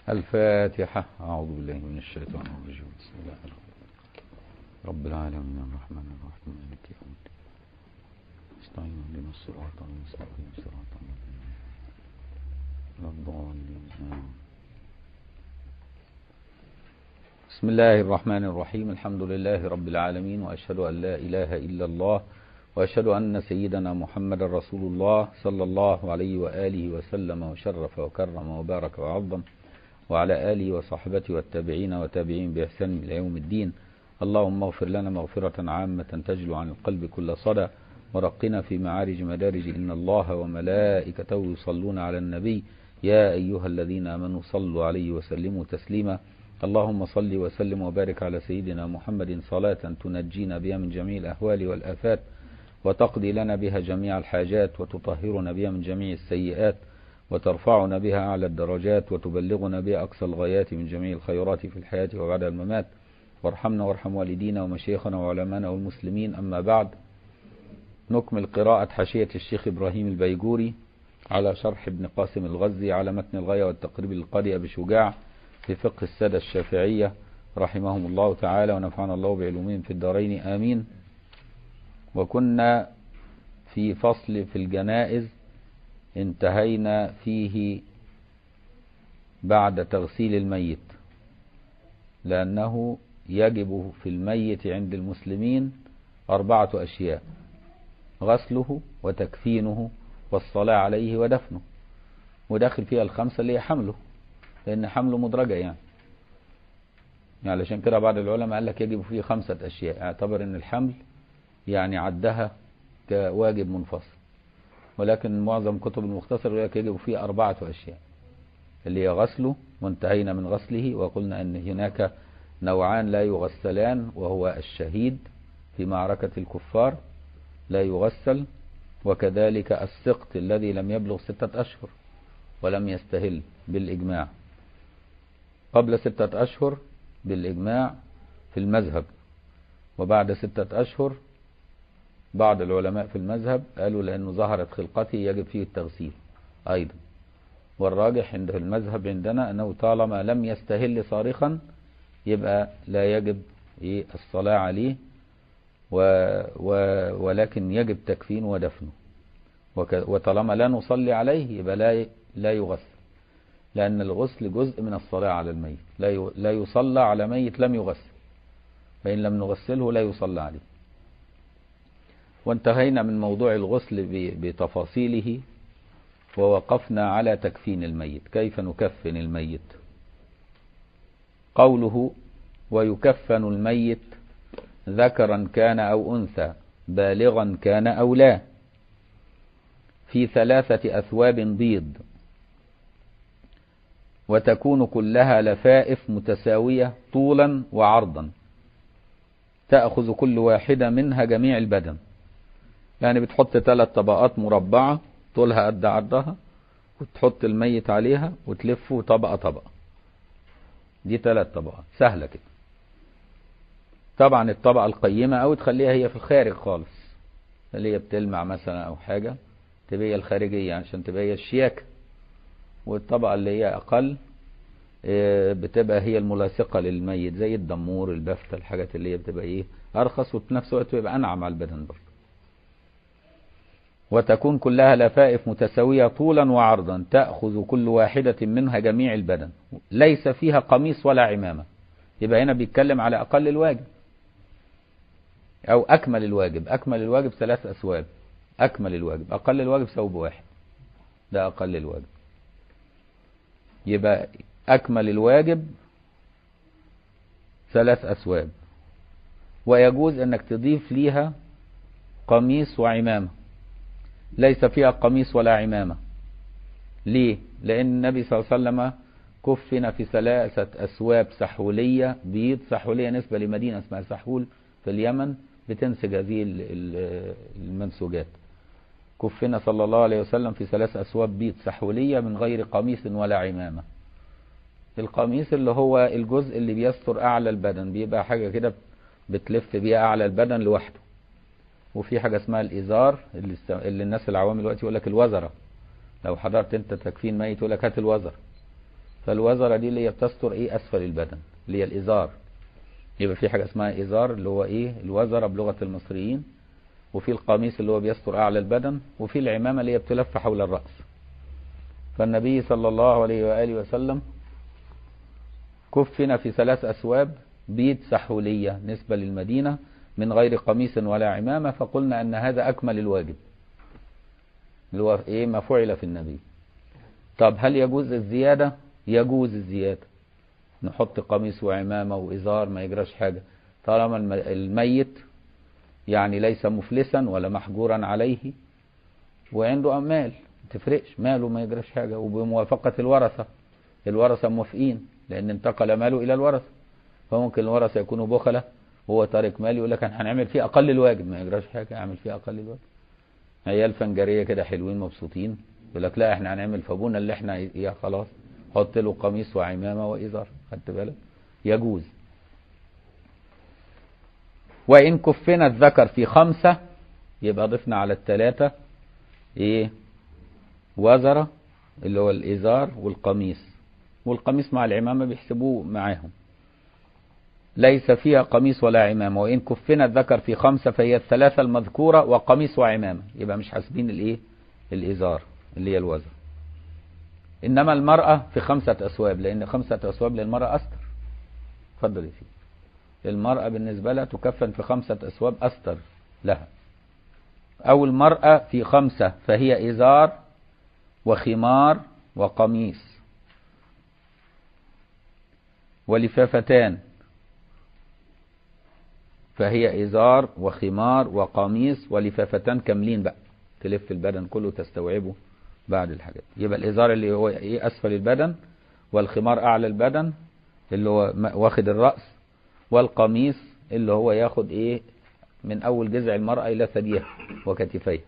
الفاتحة أعوذ بالله من الشيطان الرجيم بسم الله الرحمن الرحيم رب العالمين الرحمن الرحيم مالك يوم الدين استعين اهدنا الصراط المستقيم صراط الذين لا الضالين آمين. بسم الله الرحمن الرحيم الحمد لله رب العالمين وأشهد أن لا إله إلا الله وأشهد أن سيدنا محمد رسول الله صلى الله عليه وآله وسلم وشرف وكرم وبارك وعظم وعلى آله وصحبته والتابعين وتابعين بإحسان إلى يوم الدين اللهم اغفر لنا مغفرة عامة تجلو عن القلب كل صدى ورقنا في معارج مدارج إن الله وملائكته يصلون على النبي يا أيها الذين آمنوا صلوا عليه وسلموا تسليما اللهم صل وسلم وبارك على سيدنا محمد صلاة تنجينا بها من جميع الأهوال والآفات وتقضي لنا بها جميع الحاجات وتطهرنا بها من جميع السيئات وترفعنا بها أعلى الدرجات وتبلغنا بها أقصى الغايات من جميع الخيرات في الحياة وبعد الممات وارحمنا وارحم والدينا ومشايخنا وعلمانا والمسلمين أما بعد نكمل قراءة حاشية الشيخ إبراهيم البيجوري على شرح ابن قاسم الغزي على متن الغاية والتقريب القارئ أبي شجاع في فقه السادة الشافعية رحمهم الله تعالى ونفعنا الله بعلومهم في الدارين آمين وكنا في فصل في الجنائز انتهينا فيه بعد تغسيل الميت لأنه يجب في الميت عند المسلمين أربعة أشياء غسله وتكفينه والصلاة عليه ودفنه وداخل فيها الخمسة اللي هي حمله لأن حمله مدرجة يعني يعني علشان كده بعض العلماء قال لك يجب فيه خمسة أشياء اعتبر أن الحمل يعني عدها كواجب منفصل ولكن معظم كتب المختصر يقول لك يجب فيه أربعة أشياء اللي هي غسله وانتهينا من غسله وقلنا أن هناك نوعان لا يغسلان وهو الشهيد في معركة الكفار لا يغسل وكذلك السقط الذي لم يبلغ ستة أشهر ولم يستهل بالإجماع قبل ستة أشهر بالإجماع في المذهب وبعد ستة أشهر بعض العلماء في المذهب قالوا لأنه ظهرت خلقته يجب فيه التغسيل أيضا والراجح عند المذهب عندنا أنه طالما لم يستهل صارخا يبقى لا يجب الصلاة عليه و و ولكن يجب تكفينه ودفنه وطالما لا نصلي عليه يبقى لا لا يغسل لأن الغسل جزء من الصلاة على الميت لا لا يصلى على ميت لم يغسل فإن لم نغسله لا يصلى عليه وانتهينا من موضوع الغسل بتفاصيله ووقفنا على تكفين الميت كيف نكفن الميت قوله ويكفن الميت ذكرا كان أو أنثى بالغا كان أو لا في ثلاثة أثواب بيض وتكون كلها لفائف متساوية طولا وعرضا تأخذ كل واحدة منها جميع البدن يعني بتحط ثلاث طبقات مربعة طولها قد عرضها وتحط الميت عليها وتلفه طبقة طبقة دي ثلاث طبقات سهلة كده طبعا الطبقة القيمة او تخليها هي في الخارج خالص اللي هي بتلمع مثلا او حاجة تبقى هي الخارجية عشان تبقى هي الشياكة والطبقة اللي هي اقل بتبقى هي الملاصقة للميت زي الدمور البفتة الحاجات اللي هي بتبقى ايه ارخص وفي نفس الوقت بيبقى انعم على البدن برضه وتكون كلها لفائف متساوية طولا وعرضا تأخذ كل واحدة منها جميع البدن ليس فيها قميص ولا عمامة يبقى هنا بيتكلم على أقل الواجب أو أكمل الواجب أكمل الواجب ثلاث أسواب أكمل الواجب أقل الواجب ثوب واحد ده أقل الواجب يبقى أكمل الواجب ثلاث أسواب ويجوز أنك تضيف ليها قميص وعمامة ليس فيها قميص ولا عمامة ليه؟ لأن النبي صلى الله عليه وسلم كفن في ثلاثة أسواب سحولية بيض سحولية نسبة لمدينة اسمها سحول في اليمن بتنسج هذه المنسوجات كفن صلى الله عليه وسلم في ثلاث أسواب بيض سحولية من غير قميص ولا عمامة القميص اللي هو الجزء اللي بيستر أعلى البدن بيبقى حاجة كده بتلف بيها أعلى البدن لوحده وفي حاجة اسمها الإزار اللي, است... اللي الناس العوام دلوقتي يقول لك الوزرة لو حضرت انت تكفين ميت يقول لك هات الوزر فالوزرة دي اللي هي بتستر ايه اسفل البدن اللي هي الازار يبقى في حاجة اسمها ازار اللي هو ايه الوزرة بلغة المصريين وفي القميص اللي هو بيستر اعلى البدن وفي العمامة اللي هي بتلف حول الرأس فالنبي صلى الله عليه وآله وسلم كفن في ثلاث أسواب بيت سحولية نسبة للمدينة من غير قميص ولا عمامة فقلنا أن هذا أكمل الواجب اللي هو إيه ما فعل في النبي طب هل يجوز الزيادة يجوز الزيادة نحط قميص وعمامة وإزار ما يجراش حاجة طالما الم- الميت يعني ليس مفلسا ولا محجورا عليه وعنده أمال تفرقش ماله ما يجراش حاجة وبموافقة الورثة الورثة موافقين لأن انتقل ماله إلى الورثة فممكن الورثة يكونوا بخلة وهو تارك مال يقول لك احنا هنعمل فيه أقل الواجب ما يجراش حاجة اعمل فيه أقل الواجب عيال فنجرية كده حلوين مبسوطين يقول لك لا احنا هنعمل في ابونا اللي احنا يا خلاص حط له قميص وعمامة وإزار خدت بالك يجوز وإن كفن الذكر في خمسة يبقى ضفنا على الثلاثة ايه وزرة اللي هو الإزار والقميص والقميص مع العمامة بيحسبوه معاهم ليس فيها قميص ولا عمامة وإن كفن الذكر في خمسة فهي الثلاثة المذكورة وقميص وعمامة يبقى مش حاسبين الإيه الإزار اللي هي الوزر إنما المرأة في خمسة أسواب لأن خمسة أسواب للمرأة أستر اتفضل يا سيدي المرأة بالنسبة لها تكفن في خمسة أسواب أستر لها أو المرأة في خمسة فهي إزار وخمار وقميص ولفافتان فهي إزار وخمار وقميص ولفافتان كاملين بقى تلف البدن كله تستوعبه بعد الحاجات يبقى الإزار اللي هو إيه أسفل البدن والخمار أعلى البدن اللي هو م- واخد الرأس والقميص اللي هو ياخد إيه من أول جذع المرأة إلى ثديها وكتفيها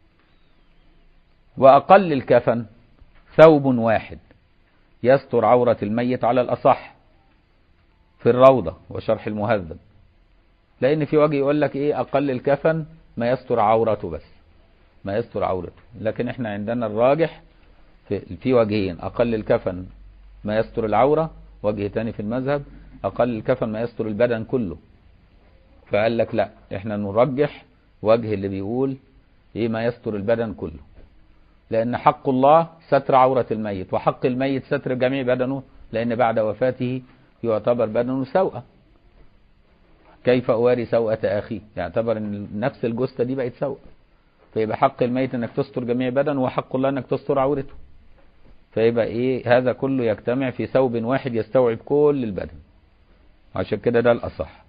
وأقل الكفن ثوب واحد يستر عورة الميت على الأصح في الروضة وشرح المهذب لأن في وجه يقول لك إيه أقل الكفن ما يستر عورته بس ما يستر عورته لكن احنا عندنا الراجح في, في وجهين أقل الكفن ما يستر العورة وجه تاني في المذهب أقل الكفن ما يستر البدن كله فقال لك لا احنا نرجح وجه اللي بيقول ايه ما يستر البدن كله لأن حق الله ستر عورة الميت وحق الميت ستر جميع بدنه لأن بعد وفاته يعتبر بدنه سوءة كيف أواري سوءة أخي يعتبر أن نفس الجثة دي بقت سوءة فيبقى حق الميت أنك تستر جميع بدنه وحق الله أنك تستر عورته فيبقى إيه هذا كله يجتمع في ثوب واحد يستوعب كل البدن عشان كده ده الأصح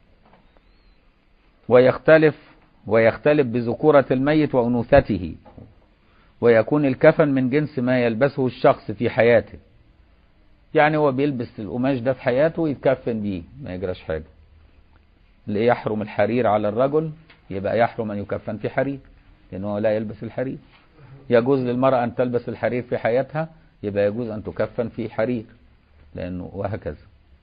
ويختلف ويختلف بذكورة الميت وأنوثته ويكون الكفن من جنس ما يلبسه الشخص في حياته يعني هو بيلبس القماش ده في حياته ويتكفن بيه ما يجراش حاجة اللي يحرم الحرير على الرجل يبقى يحرم أن يكفن في حرير لأنه لا يلبس الحرير يجوز للمرأة أن تلبس الحرير في حياتها يبقى يجوز أن تكفن في حرير لأنه وهكذا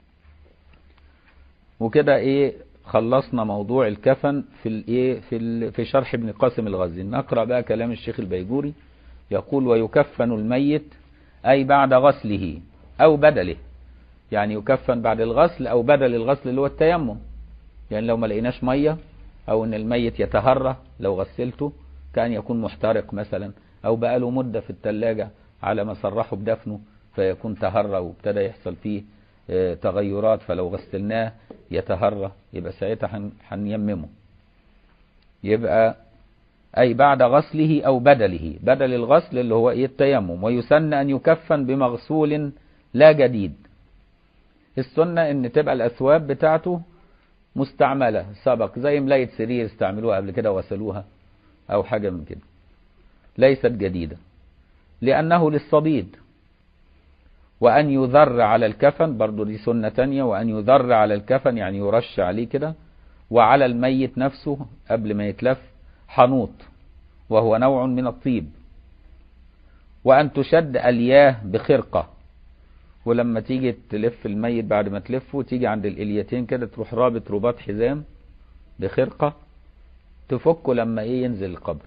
وكده إيه خلصنا موضوع الكفن في الايه في ال- في شرح ابن قاسم الغزي نقرا بقى كلام الشيخ البيجوري يقول ويكفن الميت اي بعد غسله او بدله يعني يكفن بعد الغسل او بدل الغسل اللي هو التيمم يعني لو ما لقيناش ميه او ان الميت يتهرى لو غسلته كان يكون محترق مثلا او بقاله مده في الثلاجه على ما صرحوا بدفنه فيكون تهرى وابتدى يحصل فيه آه، تغيرات فلو غسلناه يتهرى يبقى ساعتها هن- هنيممه يبقى أي بعد غسله أو بدله بدل الغسل اللي هو إيه التيمم ويسن أن يكفن بمغسول لا جديد السنة إن تبقى الأثواب بتاعته مستعملة سبق زي ملاية سرير استعملوها قبل كده وغسلوها أو حاجة من كده ليست جديدة لأنه للصديد وأن يذر على الكفن برضو دي سنة تانية وأن يذر على الكفن يعني يرش عليه كده وعلى الميت نفسه قبل ما يتلف حنوط وهو نوع من الطيب وأن تشد ألياه بخرقة ولما تيجي تلف الميت بعد ما تلفه تيجي عند الإليتين كده تروح رابط رباط حزام بخرقة تفكه لما إيه ينزل القبر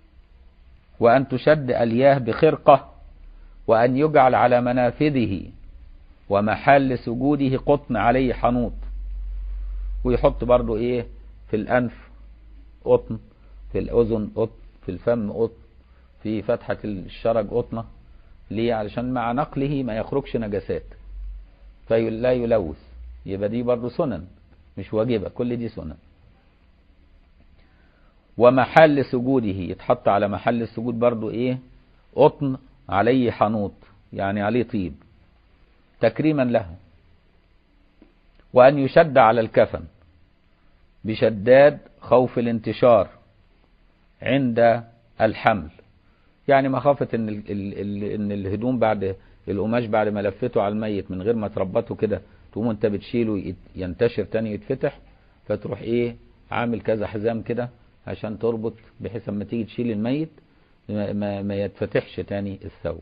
وأن تشد ألياه بخرقة وأن يجعل على منافذه ومحل سجوده قطن عليه حنوط ويحط برضو ايه في الانف قطن في الاذن قطن في الفم قطن في فتحة الشرج قطنة ليه علشان مع نقله ما يخرجش نجاسات فلا يلوث يبقى دي برضو سنن مش واجبة كل دي سنن ومحل سجوده يتحط على محل السجود برضو ايه قطن عليه حنوط يعني عليه طيب تكريما له وأن يشد على الكفن بشداد خوف الانتشار عند الحمل يعني مخافة ان, ال ال ال ان الهدوم بعد القماش بعد ما لفته على الميت من غير ما تربطه كده تقوم انت بتشيله ينتشر تاني يتفتح فتروح ايه عامل كذا حزام كده عشان تربط بحيث اما تيجي تشيل الميت ما, ما يتفتحش تاني الثوب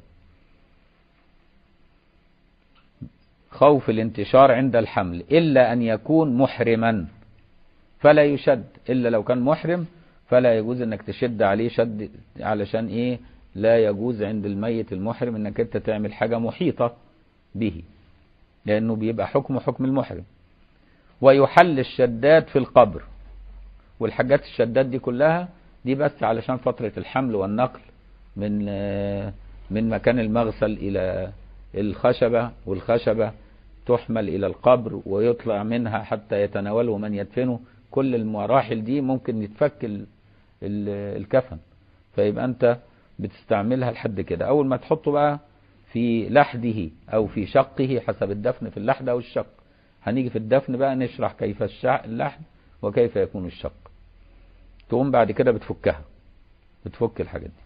خوف الانتشار عند الحمل إلا أن يكون محرما فلا يشد إلا لو كان محرم فلا يجوز أنك تشد عليه شد علشان إيه لا يجوز عند الميت المحرم أنك أنت تعمل حاجة محيطة به لأنه بيبقى حكمه حكم المحرم ويحل الشداد في القبر والحاجات الشداد دي كلها دي بس علشان فترة الحمل والنقل من من مكان المغسل إلى الخشبة والخشبة تحمل إلى القبر ويطلع منها حتى يتناوله من يدفنه كل المراحل دي ممكن يتفك ال ال الكفن فيبقى أنت بتستعملها لحد كده أول ما تحطه بقى في لحده أو في شقه حسب الدفن في اللحد أو الشق هنيجي في الدفن بقى نشرح كيف اللحد وكيف يكون الشق تقوم بعد كده بتفكها بتفك الحاجات دي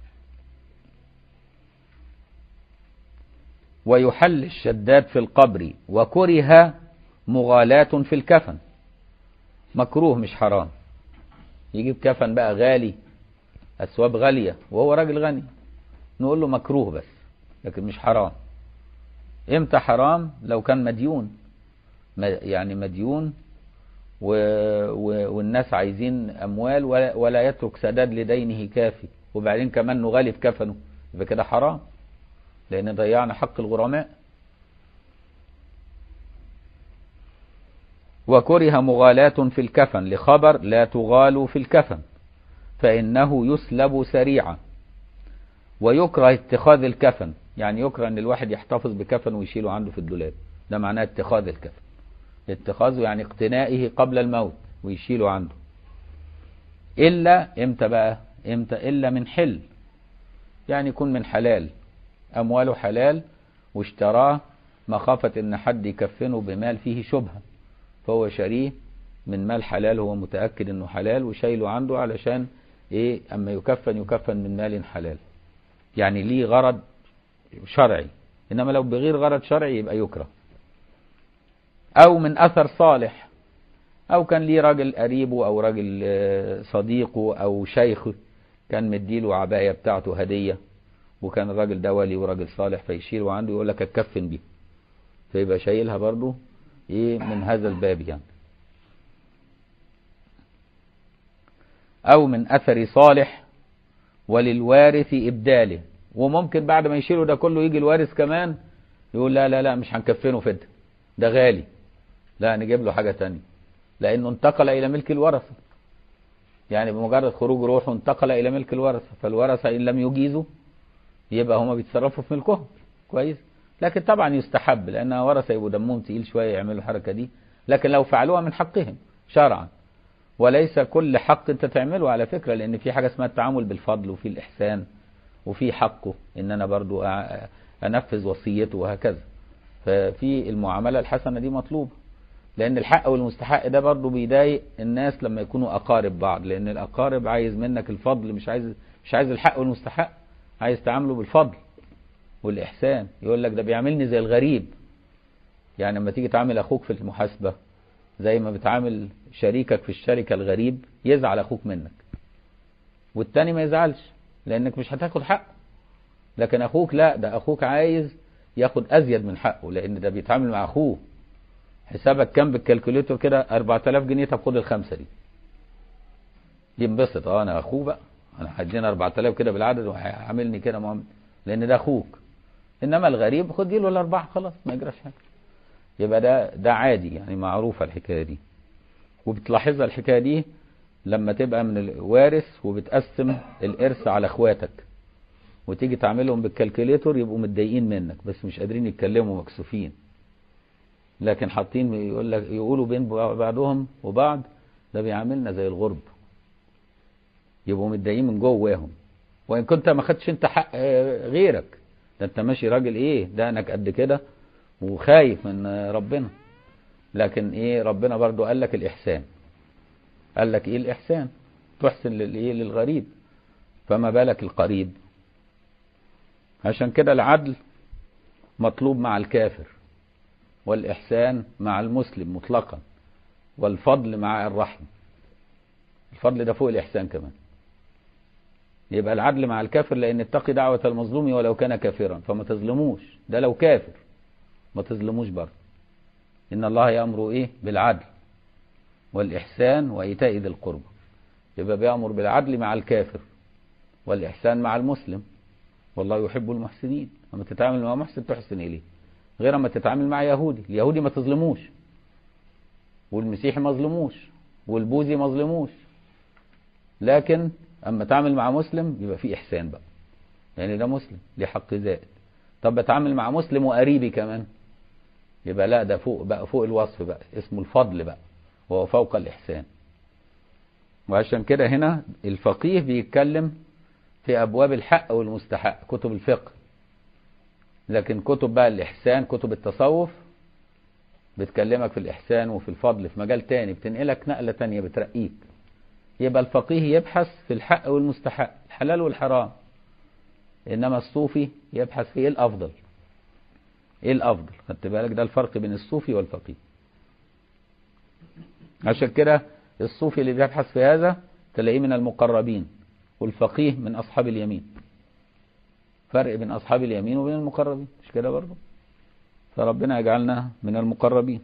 ويحل الشداد في القبر وكره مغالاة في الكفن مكروه مش حرام يجيب كفن بقى غالي أسواب غالية وهو راجل غني نقول له مكروه بس لكن مش حرام امتى حرام لو كان مديون يعني مديون و... و... والناس عايزين أموال ولا... ولا يترك سداد لدينه كافي وبعدين كمان نغالي في كفنه يبقى كده حرام لأن ضيعنا حق الغرماء وكره مغالاة في الكفن لخبر لا تغالوا في الكفن فإنه يسلب سريعا ويكره اتخاذ الكفن يعني يكره أن الواحد يحتفظ بكفن ويشيله عنده في الدولاب ده معناه اتخاذ الكفن اتخاذه يعني اقتنائه قبل الموت ويشيله عنده إلا امتى بقى امتى إلا من حل يعني يكون من حلال أمواله حلال واشتراه مخافة ان حد يكفنه بمال فيه شبهة فهو شاريه من مال حلال هو متأكد انه حلال وشايله عنده علشان ايه اما يكفن يكفن من مال حلال يعني ليه غرض شرعي انما لو بغير غرض شرعي يبقى يكره او من اثر صالح او كان ليه راجل قريبه او راجل صديقه او شيخ كان مديله عباية بتاعته هدية وكان الراجل ده ولي وراجل صالح فيشيله عنده يقول لك اتكفن بيه فيبقى شايلها برضه ايه من هذا الباب يعني او من اثر صالح وللوارث ابداله وممكن بعد ما يشيله ده كله يجي الوارث كمان يقول لا لا لا مش هنكفنه فده ده غالي لا نجيب له حاجة تانية لانه انتقل الى ملك الورثة يعني بمجرد خروج روحه انتقل الى ملك الورثة فالورثة ان لم يجيزوا يبقى هما بيتصرفوا في ملكهم كويس لكن طبعا يستحب لان ورثة يبقوا دمهم تقيل شوية يعملوا الحركة دي لكن لو فعلوها من حقهم شرعا وليس كل حق انت تعمله على فكرة لان في حاجة اسمها التعامل بالفضل وفي الاحسان وفي حقه ان انا برضو انفذ وصيته وهكذا ففي المعاملة الحسنة دي مطلوبة لان الحق والمستحق ده برضو بيضايق الناس لما يكونوا اقارب بعض لان الاقارب عايز منك الفضل مش عايز مش عايز الحق والمستحق عايز تعامله بالفضل والاحسان يقول لك ده بيعاملني زي الغريب يعني لما تيجي تعامل اخوك في المحاسبة زي ما بتعامل شريكك في الشركة الغريب يزعل اخوك منك والتاني ما يزعلش لانك مش هتاخد حقه لكن اخوك لا ده اخوك عايز ياخد ازيد من حقه لان ده بيتعامل مع اخوه حسابك كام بالكالكوليتور كده 4000 جنيه طب خد الخمسه دي ينبسط اه انا اخوه بقى انا هدينا 4000 كده بالعدد وهيعاملني كده معامل لان ده اخوك انما الغريب خد له الاربعه خلاص ما يجراش حاجه يبقى ده ده عادي يعني معروفه الحكايه دي وبتلاحظها الحكايه دي لما تبقى من الوارث وبتقسم الارث على اخواتك وتيجي تعملهم بالكالكوليتور يبقوا متضايقين منك بس مش قادرين يتكلموا مكسوفين لكن حاطين يقول لك يقولوا بين بعضهم وبعض ده بيعاملنا زي الغرب يبقوا متضايقين من جواهم وان كنت ما خدتش انت حق غيرك ده انت ماشي راجل ايه ده انك قد كده وخايف من ربنا لكن ايه ربنا برضو قال لك الاحسان قال لك ايه الاحسان تحسن للايه للغريب فما بالك القريب عشان كده العدل مطلوب مع الكافر والإحسان مع المسلم مطلقا والفضل مع الرحم الفضل ده فوق الإحسان كمان يبقى العدل مع الكافر لأن اتقي دعوة المظلوم ولو كان كافرا فما تظلموش ده لو كافر ما تظلموش برضه إن الله يأمر إيه بالعدل والإحسان وإيتاء ذي القربى يبقى بيأمر بالعدل مع الكافر والإحسان مع المسلم والله يحب المحسنين لما تتعامل مع محسن تحسن إليه غير ما تتعامل مع يهودي اليهودي ما تظلموش والمسيحي ما ظلموش والبوذي ما ظلموش لكن اما تعامل مع مسلم يبقى في احسان بقى يعني ده مسلم ليه حق زائد طب بتعامل مع مسلم وقريبي كمان يبقى لا ده فوق بقى فوق الوصف بقى اسمه الفضل بقى وهو فوق الاحسان وعشان كده هنا الفقيه بيتكلم في ابواب الحق والمستحق كتب الفقه لكن كتب بقى الإحسان كتب التصوف بتكلمك في الإحسان وفي الفضل في مجال تاني بتنقلك نقلة تانية بترقيك يبقى الفقيه يبحث في الحق والمستحق الحلال والحرام إنما الصوفي يبحث في إيه الأفضل إيه الأفضل خدت بالك ده الفرق بين الصوفي والفقيه عشان كده الصوفي اللي بيبحث في هذا تلاقيه من المقربين والفقيه من أصحاب اليمين فرق بين أصحاب اليمين وبين المقربين مش كده برضه فربنا يجعلنا من المقربين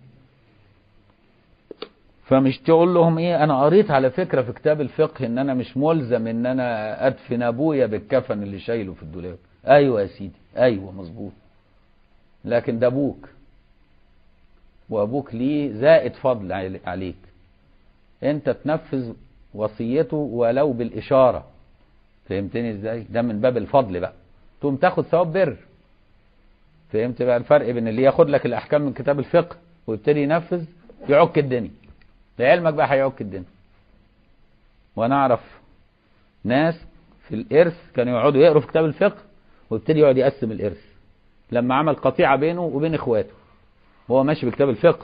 فمش تقول لهم ايه انا قريت على فكرة في كتاب الفقه ان انا مش ملزم ان انا ادفن ابويا بالكفن اللي شايله في الدولاب ايوه يا سيدي ايوه مظبوط لكن ده ابوك وابوك ليه زائد فضل عليك انت تنفذ وصيته ولو بالاشاره فهمتني ازاي ده من باب الفضل بقى تقوم تاخد ثواب بر فهمت بقى الفرق بين اللي ياخد لك الاحكام من كتاب الفقه ويبتدي ينفذ يعك الدنيا لعلمك بقى هيعك الدنيا وانا اعرف ناس في الارث كانوا يقعدوا يقروا في كتاب الفقه ويبتدي يقعد يقسم الارث لما عمل قطيعه بينه وبين اخواته وهو ماشي بكتاب الفقه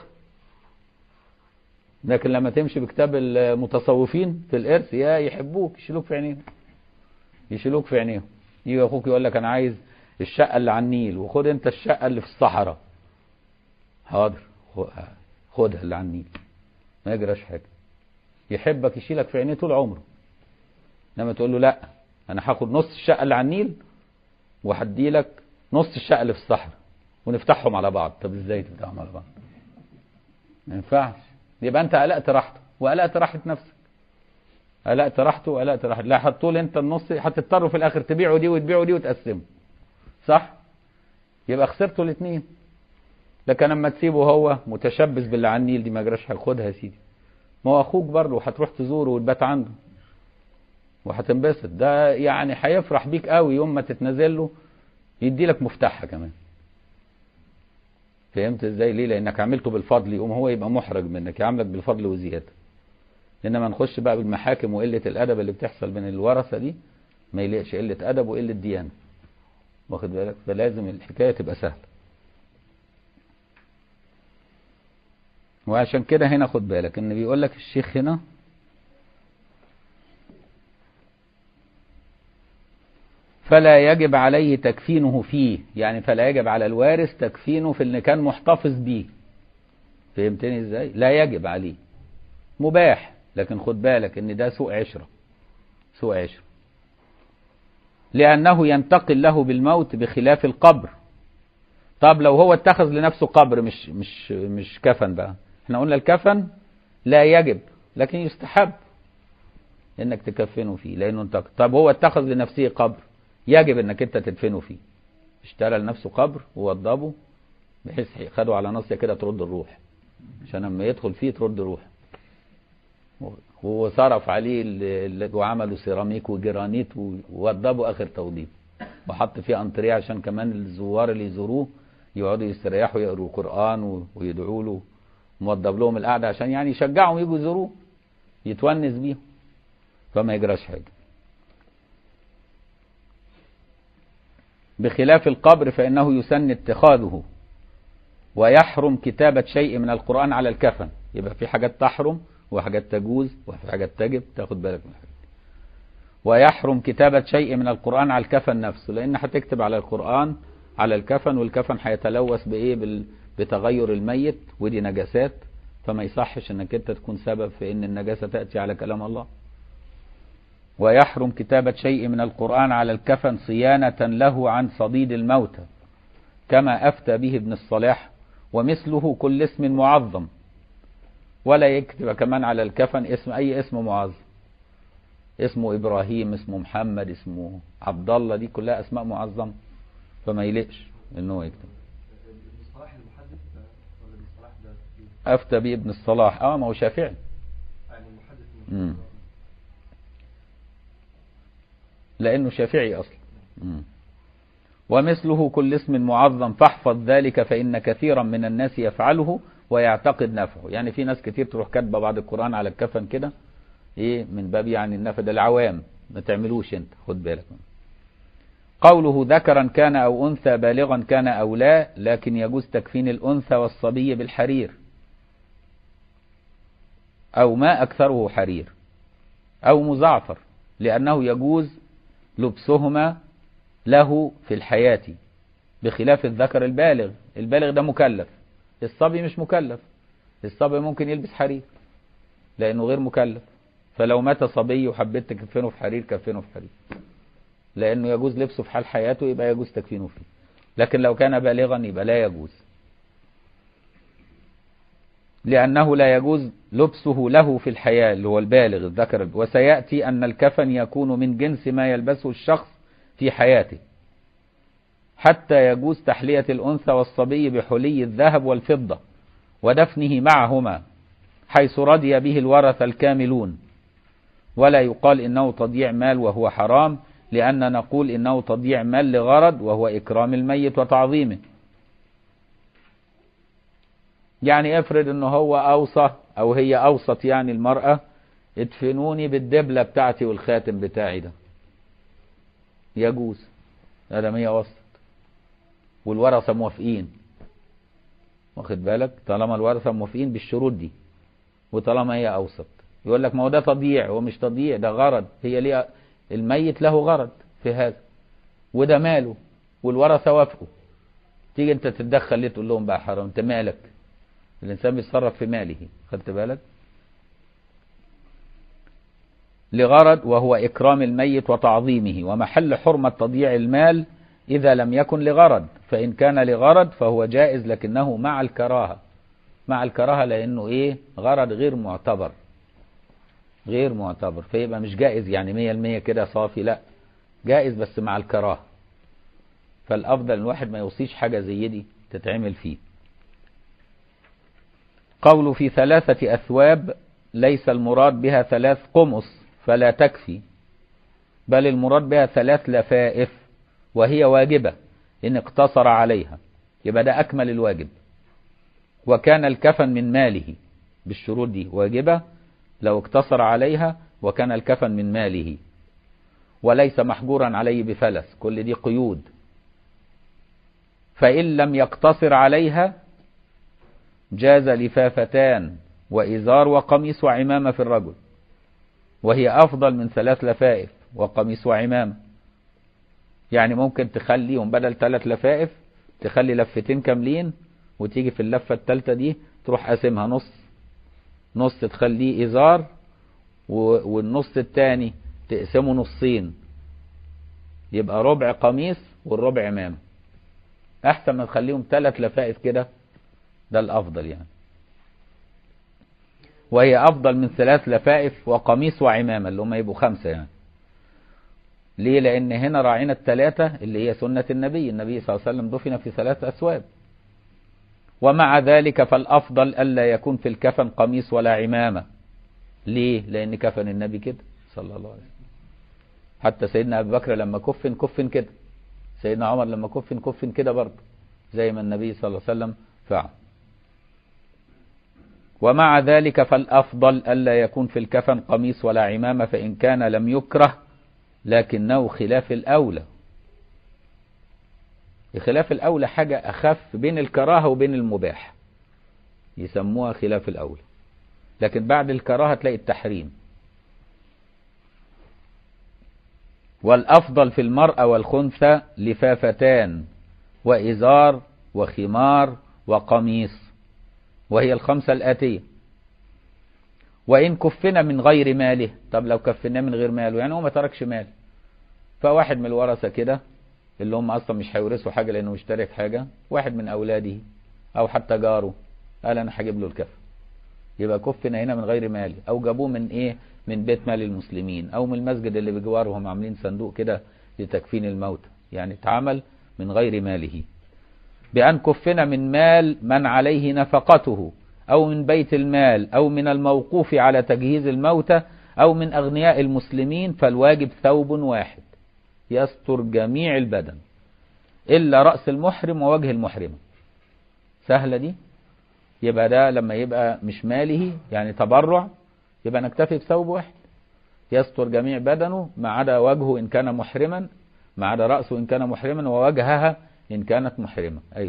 لكن لما تمشي بكتاب المتصوفين في الارث يا يحبوك يشيلوك في عينيهم يشيلوك في عينيهم يجي اخوك يقول لك انا عايز الشقه اللي على النيل وخد انت الشقه اللي في الصحراء حاضر خدها اللي على النيل ما يجراش حاجه يحبك يشيلك في عينيه طول عمره لما تقول له لا انا هاخد نص الشقه اللي على النيل وهدي لك نص الشقه اللي في الصحراء ونفتحهم على بعض طب ازاي تفتحهم على بعض ما ينفعش يبقى انت قلقت راحته وقلقت راحه نفسك قلقت راحته وقلقت راحته لا حطوا لي انت النص هتضطروا في الاخر تبيعوا دي وتبيعوا دي وتقسموا صح يبقى خسرتوا الاثنين لكن لما تسيبه هو متشبث باللي على النيل دي ما جراش خدها يا سيدي ما هو اخوك برضه هتروح تزوره وتبات عنده وهتنبسط ده يعني هيفرح بيك قوي يوم ما تتنازل له يدي لك مفتاحها كمان فهمت ازاي ليه لانك عملته بالفضل يقوم هو يبقى محرج منك يعاملك بالفضل وزياده انما نخش بقى بالمحاكم وقله الادب اللي بتحصل بين الورثه دي ما يليقش قله ادب وقله ديانه واخد بالك فلازم الحكايه تبقى سهله وعشان كده هنا خد بالك ان بيقول لك الشيخ هنا فلا يجب عليه تكفينه فيه يعني فلا يجب على الوارث تكفينه في اللي كان محتفظ بيه فهمتني ازاي لا يجب عليه مباح لكن خد بالك ان ده سوء عشرة سوء عشرة لأنه ينتقل له بالموت بخلاف القبر طب لو هو اتخذ لنفسه قبر مش مش مش كفن بقى احنا قلنا الكفن لا يجب لكن يستحب انك تكفنه فيه لانه انتقل طب هو اتخذ لنفسه قبر يجب انك انت تدفنه فيه اشترى لنفسه قبر ووضبه بحيث خدوا على ناصية كده ترد الروح عشان لما يدخل فيه ترد روح وصرف عليه ال- وعملوا سيراميك وجرانيت ووضبوا اخر توضيب وحط فيه انطريه عشان كمان الزوار اللي يزوروه يقعدوا يستريحوا يقروا قران و- ويدعوا له موضب لهم القعده عشان يعني يشجعهم يجوا يزوروه يتونس بيهم فما يجراش حاجه بخلاف القبر فإنه يسن اتخاذه ويحرم كتابة شيء من القرآن على الكفن يبقى في حاجات تحرم وحاجات تجوز وفي حاجات تجب تاخد بالك من الحاجات دي. ويحرم كتابة شيء من القرآن على الكفن نفسه لأن هتكتب على القرآن على الكفن والكفن هيتلوث بإيه بال- بتغير الميت ودي نجاسات فما يصحش انك انت تكون سبب في ان النجاسة تأتي على كلام الله ويحرم كتابة شيء من القرآن على الكفن صيانة له عن صديد الموتى كما أفتى به ابن الصلاح ومثله كل اسم معظم ولا يكتب كمان على الكفن اسم أي اسم معظم اسمه إبراهيم اسمه محمد اسمه عبد الله دي كلها أسماء معظمة فما يلقش إن هو يكتب المصطلح المحدث ولا المصطلح ده أفتى به ابن الصلاح اه ما هو شافعي يعني المحدث مم. لأنه شافعي أصلا مم. ومثله كل اسم معظم فاحفظ ذلك فإن كثيرا من الناس يفعله ويعتقد نفعه يعني في ناس كتير تروح كاتبه بعض القرآن على الكفن كده ايه من باب يعني النفع ده العوام ما تعملوش انت خد بالك قوله ذكرا كان أو أنثى بالغا كان أو لا لكن يجوز تكفين الأنثى والصبي بالحرير أو ما أكثره حرير أو مزعفر لأنه يجوز لبسهما له في الحياة بخلاف الذكر البالغ البالغ ده مكلف الصبي مش مكلف الصبي ممكن يلبس حرير لأنه غير مكلف فلو مات صبي وحبيت تكفنه في حرير كفنه في حرير لأنه يجوز لبسه في حال حياته يبقى يجوز تكفينه فيه لكن لو كان بالغا يبقى لا يجوز لأنه لا يجوز لبسه له في الحياة اللي هو البالغ الذكر وسيأتي أن الكفن يكون من جنس ما يلبسه الشخص في حياته حتى يجوز تحلية الأنثى والصبي بحلي الذهب والفضة ودفنه معهما حيث رضي به الورثة الكاملون ولا يقال إنه تضييع مال وهو حرام لأن نقول إنه تضييع مال لغرض وهو إكرام الميت وتعظيمه يعني افرض ان هو اوصى او هي اوصت يعني المرأة ادفنوني بالدبلة بتاعتي والخاتم بتاعي ده يجوز ادم هي وصت والورثة موافقين واخد بالك طالما الورثة موافقين بالشروط دي وطالما هي اوصت يقول لك ما هو ده تضييع هو مش تضييع ده غرض هي ليه الميت له غرض في هذا وده ماله والورثة وافقوا تيجي انت تتدخل ليه تقول لهم بقى حرام انت مالك الإنسان بيتصرف في ماله خدت بالك لغرض وهو إكرام الميت وتعظيمه ومحل حرمة تضييع المال إذا لم يكن لغرض فإن كان لغرض فهو جائز لكنه مع الكراهة مع الكراهة لأنه إيه غرض غير معتبر غير معتبر فيبقى مش جائز يعني مية المية كده صافي لا جائز بس مع الكراهة فالأفضل الواحد ما يوصيش حاجة زي دي تتعمل فيه قول في ثلاثة أثواب ليس المراد بها ثلاث قمص فلا تكفي بل المراد بها ثلاث لفائف وهي واجبة إن اقتصر عليها يبقى ده أكمل الواجب وكان الكفن من ماله بالشروط دي واجبة لو اقتصر عليها وكان الكفن من ماله وليس محجورا عليه بفلس كل دي قيود فإن لم يقتصر عليها جاز لفافتان وإزار وقميص وعمامة في الرجل وهي أفضل من ثلاث لفائف وقميص وعمامة يعني ممكن تخليهم بدل ثلاث لفائف تخلي لفتين كاملين وتيجي في اللفة الثالثة دي تروح قاسمها نص نص تخليه إزار والنص الثاني تقسمه نصين يبقى ربع قميص والربع عمامة أحسن ما تخليهم ثلاث لفائف كده ده الأفضل يعني وهي أفضل من ثلاث لفائف وقميص وعمامة اللي هم يبقوا خمسة يعني ليه لان هنا راعينا الثلاثة اللي هي سنة النبي النبي صلى الله عليه وسلم دفن في ثلاث أسواب ومع ذلك فالأفضل ألا يكون في الكفن قميص ولا عمامة ليه لأن كفن النبي كده صلى الله عليه وسلم حتى سيدنا أبي بكر لما كفن كفن كده سيدنا عمر لما كفن كفن كده برضه زي ما النبي صلى الله عليه وسلم فعل ومع ذلك فالأفضل ألا يكون في الكفن قميص ولا عمامة فإن كان لم يكره لكنه خلاف الأولى خلاف الأولى حاجة أخف بين الكراهة وبين المباح يسموها خلاف الأولى لكن بعد الكراهة تلاقي التحريم والأفضل في المرأة والخنثى لفافتان وإزار وخمار وقميص وهي الخمسة الآتية وإن كفنا من غير ماله طب لو كفناه من غير ماله يعني هو ما تركش مال فواحد من الورثة كده اللي هم أصلا مش هيورثوا حاجة لأنه مش تارك حاجة واحد من أولاده أو حتى جاره قال أنا هجيب له الكفن يبقى كفنا هنا من غير مال أو جابوه من إيه من بيت مال المسلمين أو من المسجد اللي بجوارهم عاملين صندوق كده لتكفين الموت يعني اتعمل من غير ماله بأن كفنا من مال من عليه نفقته أو من بيت المال أو من الموقوف على تجهيز الموتى أو من أغنياء المسلمين فالواجب ثوب واحد يستر جميع البدن إلا رأس المحرم ووجه المحرمة سهلة دي يبقى ده لما يبقى مش ماله يعني تبرع يبقى نكتفي بثوب واحد يستر جميع بدنه ما عدا وجهه إن كان محرما ما عدا رأسه إن كان محرما ووجهها إن كانت محرمة أيضا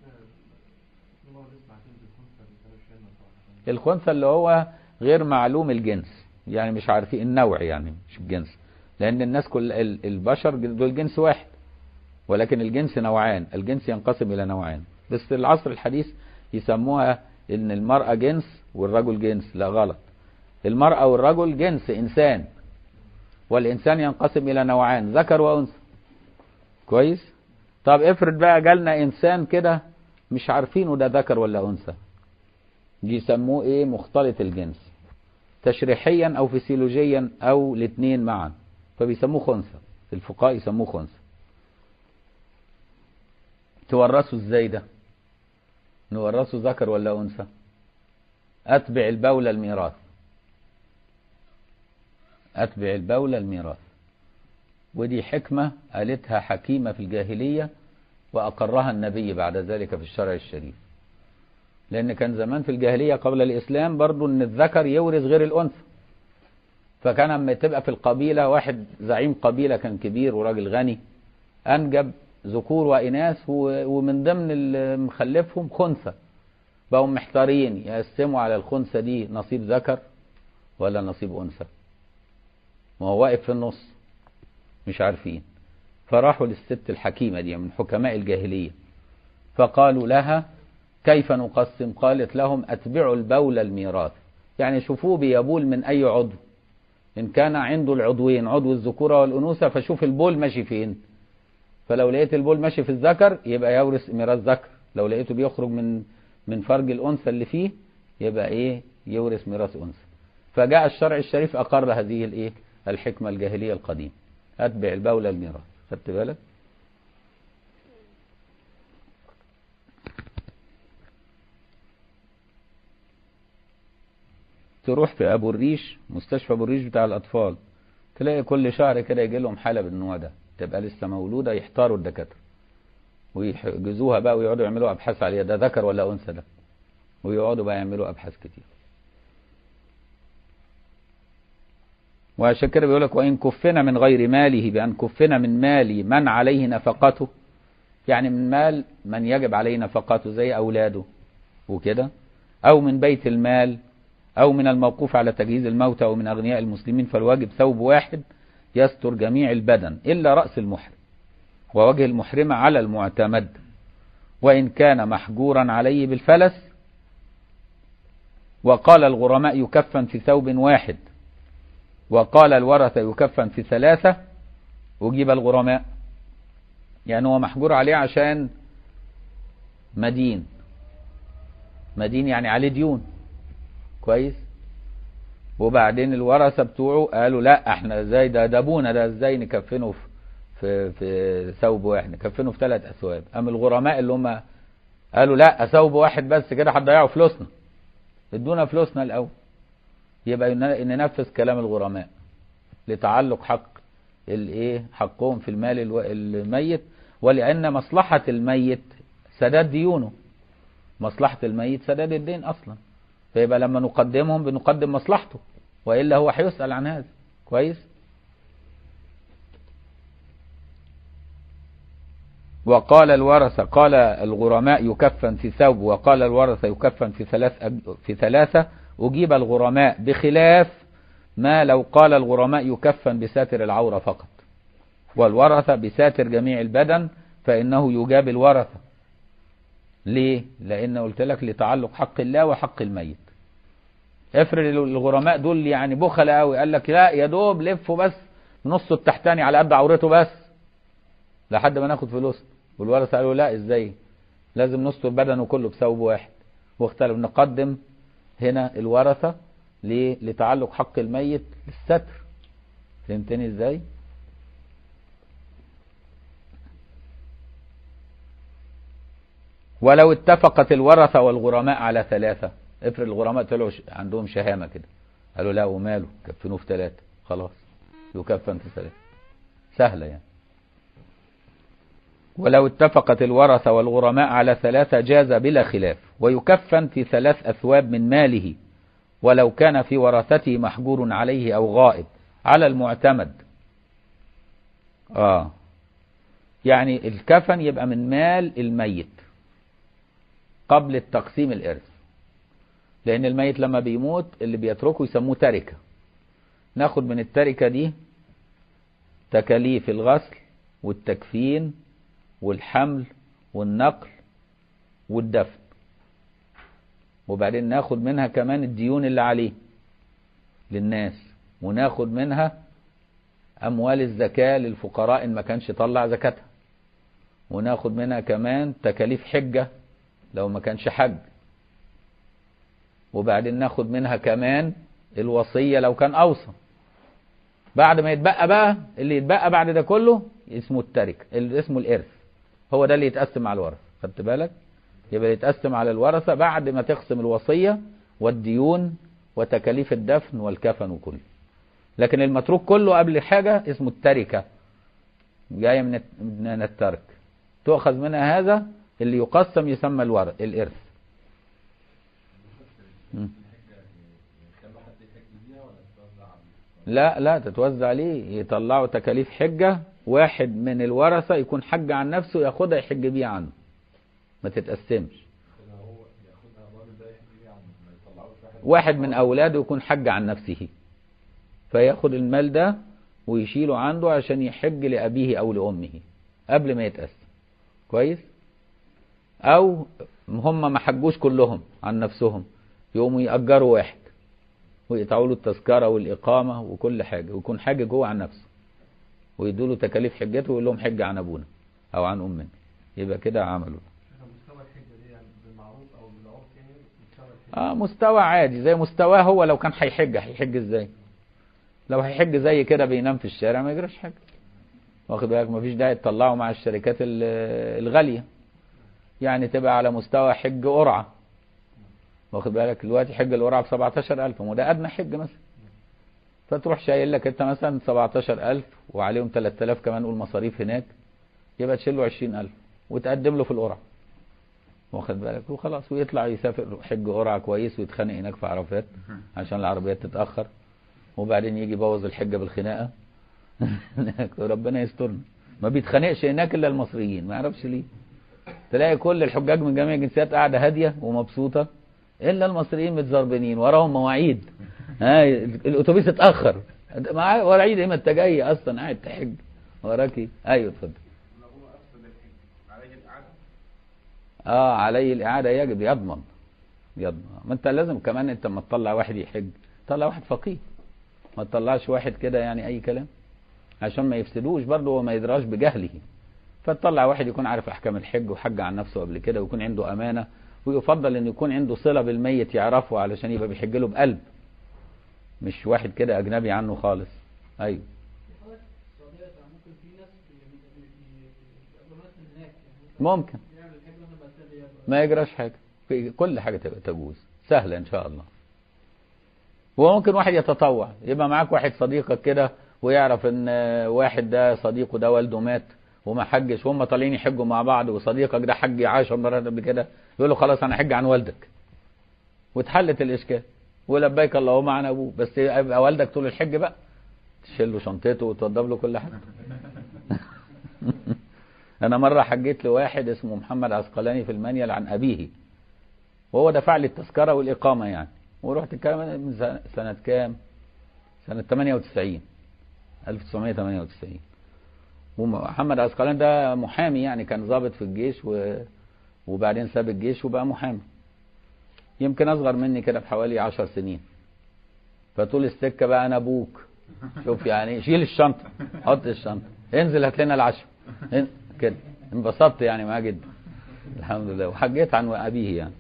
الخنثى اللي هو غير معلوم الجنس يعني مش عارفين النوع يعني مش الجنس لأن الناس كل البشر دول جنس واحد ولكن الجنس نوعان الجنس ينقسم إلى نوعان بس العصر الحديث يسموها إن المرأة جنس والرجل جنس لا غلط المرأة والرجل جنس إنسان والإنسان ينقسم إلى نوعان ذكر وأنثى كويس طب افرض بقى جالنا إنسان كده مش عارفينه ده ذكر ولا أنثى يسموه إيه مختلط الجنس تشريحيا أو فسيولوجيا أو الاثنين معا فبيسموه خنثى الفقهاء يسموه خنثى تورثه ازاي ده نورثه ذكر ولا انثى اتبع البول الميراث اتبع البول الميراث ودي حكمة قالتها حكيمة في الجاهلية وأقرها النبي بعد ذلك في الشرع الشريف لأن كان زمان في الجاهلية قبل الإسلام برضو أن الذكر يورث غير الأنثى فكان لما تبقى في القبيلة واحد زعيم قبيلة كان كبير وراجل غني أنجب ذكور وإناث ومن ضمن مخلفهم خنثى بقوا محتارين يقسموا على الخنثى دي نصيب ذكر ولا نصيب أنثى ما هو واقف في النص مش عارفين فراحوا للست الحكيمة دي من حكماء الجاهلية فقالوا لها كيف نقسم قالت لهم أتبعوا البول الميراث يعني شوفوه بيبول من أي عضو إن كان عنده العضوين عضو الذكورة والأنوثة فشوف البول ماشي فين فلو لقيت البول ماشي في الذكر يبقى يورث ميراث ذكر لو لقيته بيخرج من من فرج الأنثى اللي فيه يبقى إيه يورث ميراث أنثى فجاء الشرع الشريف أقر هذه الإيه الحكمة الجاهلية القديمة أتبع البول الميراث خدت بالك تروح في ابو الريش مستشفى ابو الريش بتاع الاطفال تلاقي كل شهر كده يجي لهم حاله بالنوع ده تبقى لسه مولوده يحتاروا الدكاتره ويحجزوها بقى ويقعدوا يعملوا ابحاث عليها ده ذكر ولا انثى ده ويقعدوا بقى يعملوا ابحاث كتير وعشان كده بيقول لك وان كفنا من غير ماله بان كفنا من مال من عليه نفقته يعني من مال من يجب عليه نفقته زي اولاده وكده او من بيت المال أو من الموقوف على تجهيز الموتى أو من أغنياء المسلمين فالواجب ثوب واحد يستر جميع البدن إلا رأس المحرم ووجه المحرمة على المعتمد وإن كان محجورا عليه بالفلس وقال الغرماء يكفن في ثوب واحد وقال الورثة يكفن في ثلاثة وجيب الغرماء يعني هو محجور عليه عشان مدين مدين يعني عليه ديون كويس وبعدين الورثة بتوعه قالوا لا احنا ازاي ده ده ابونا ده ازاي نكفنه في في في ثوب واحد نكفنه في ثلاث اثواب قام الغرماء اللي هم قالوا لا ثوب واحد بس كده هتضيعوا فلوسنا ادونا فلوسنا الاول يبقى ن- ننفذ كلام الغرماء لتعلق حق الايه حقهم في المال الو- الميت ولان مصلحة الميت سداد ديونه مصلحة الميت سداد الدين اصلا فيبقى لما نقدمهم بنقدم مصلحته والا هو هيسأل عن هذا كويس وقال الورثة قال الغرماء يكفن في ثوب وقال الورثة يكفن في ثلاث أج- في ثلاثة أجيب الغرماء بخلاف ما لو قال الغرماء يكفن بساتر العورة فقط والورثة بساتر جميع البدن فإنه يجاب الورثة ليه؟ لأن قلت لك لتعلق حق الله وحق الميت افرض الغرماء دول يعني بخل قوي قال لك لا يا دوب لفوا بس نصه التحتاني على قد عورته بس لحد ما ناخد فلوس والورثه قالوا لا ازاي لازم نستر بدنه كله بثوب واحد واختلف نقدم هنا الورثه ليه لتعلق حق الميت للستر فهمتني ازاي ولو اتفقت الورثه والغرماء على ثلاثه افرض الغرماء طلعوا ش- عندهم شهامه كده قالوا لا وماله كفنوه في ثلاثه خلاص يكفن في ثلاثه سهله يعني ولو اتفقت الورثة والغرماء على ثلاثة جاز بلا خلاف ويكفن في ثلاث أثواب من ماله ولو كان في ورثته محجور عليه أو غائب على المعتمد آه يعني الكفن يبقى من مال الميت قبل التقسيم الإرث لأن الميت لما بيموت اللي بيتركه يسموه تركة ناخد من التركة دي تكاليف الغسل والتكفين والحمل والنقل والدفن وبعدين ناخد منها كمان الديون اللي عليه للناس وناخد منها أموال الزكاة للفقراء إن ما كانش طلع زكاتها وناخد منها كمان تكاليف حجة لو ما كانش حج وبعدين ناخد منها كمان الوصية لو كان أوصى بعد ما يتبقى بقى اللي يتبقى بعد ده كله اسمه الترك اللي اسمه الإرث هو ده اللي يتقسم على الورثة خدت بالك يبقى يتقسم على الورثة بعد ما تقسم الوصية والديون وتكاليف الدفن والكفن وكله لكن المتروك كله قبل حاجة اسمه التركة جاية من الت- من الترك تؤخذ منها هذا اللي يقسم يسمى الورث الإرث م. لا لا تتوزع عليه يطلعوا تكاليف حجة واحد من الورثة يكون حج عن نفسه ياخدها يحج بيها عنه ما تتقسمش واحد من أولاده يكون حج عن نفسه فياخد المال ده ويشيله عنده عشان يحج لأبيه أو لأمه قبل ما يتقسم كويس أو هم ما حجوش كلهم عن نفسهم يقوموا يأجروا واحد ويقطعوا له التذكرة والإقامة وكل حاجة ويكون حاجة جوه عن نفسه ويدوا له تكاليف حجته ويقول لهم حج عن أبونا أو عن أمنا يبقى كده عملوا مستوى الحجة دي يعني بالمعروف أو بالعرف يعني مستوى الحجة اه مستوى عادي زي مستواه هو لو كان هيحج هيحج ازاي لو هيحج زي كده بينام في الشارع ما يجراش حاجه واخد بالك مفيش داعي تطلعه مع الشركات ال- الغاليه يعني تبقى على مستوى حج قرعه واخد بالك دلوقتي حج القرعه ب 17000 وده ادنى حج مثلا فتروح شايل لك انت مثلا 17000 وعليهم 3000 كمان قول مصاريف هناك يبقى تشيل له 20000 وتقدم له في القرعه واخد بالك وخلاص ويطلع يسافر حج قرعه كويس ويتخانق هناك في عرفات عشان العربيات تتاخر وبعدين يجي يبوظ الحجه بالخناقه ربنا يسترنا ما بيتخانقش هناك الا المصريين ما يعرفش ليه تلاقي كل الحجاج من جميع الجنسيات قاعده هاديه ومبسوطه الا المصريين متزربنين وراهم مواعيد ها الاتوبيس اتاخر معاه مواعيد ايه ما انت جاي اصلا قاعد تحج وراكي ايوه اتفضل اه علي الاعاده يجب يضمن يضمن ما انت لازم كمان انت لما تطلع واحد يحج طلع واحد فقيه ما تطلعش واحد كده يعني اي كلام عشان ما يفسدوش برضه هو ما يدراش بجهله فتطلع واحد يكون عارف احكام الحج وحج عن نفسه قبل كده ويكون عنده امانه ويفضل ان يكون عنده صله بالميت يعرفه علشان يبقى بيحج له بقلب مش واحد كده اجنبي عنه خالص ايوه حضرتك السعودية يعني ممكن في ناس بي- بي- بي- بيقابلوا ناس من هناك يعني ممكن يعمل الحاجة مثلا بعد كده بيبقى- ما يجراش حاجة في كل حاجة تبقى تجوز سهلة إن شاء الله وممكن واحد يتطوع يبقى معاك واحد صديقك كده ويعرف ان واحد ده صديقه ده والده مات وما حجش وهم طالعين يحجوا مع بعض وصديقك ده حج 10 مرات قبل كده يقول له خلاص انا حج عن والدك واتحلت الاشكال ولبيك اللهم عن ابوه بس يبقى والدك طول الحج بقى تشيل له شنطته وتوضب له كل حاجه انا مره حجيت لواحد اسمه محمد عسقلاني في المنيل عن ابيه وهو دفع لي التذكره والاقامه يعني ورحت الكلام ده من سنة- سنه كام سنه 98 1998 ومحمد عسقلاني ده محامي يعني كان ضابط في الجيش و... وبعدين ساب الجيش وبقى محامي يمكن اصغر مني كده بحوالي 10 سنين فطول السكه بقى انا ابوك شوف يعني شيل الشنطه حط الشنطه انزل هات لنا العشاء ان- كده انبسطت يعني معاه جدا الحمد لله وحجيت عن ابيه يعني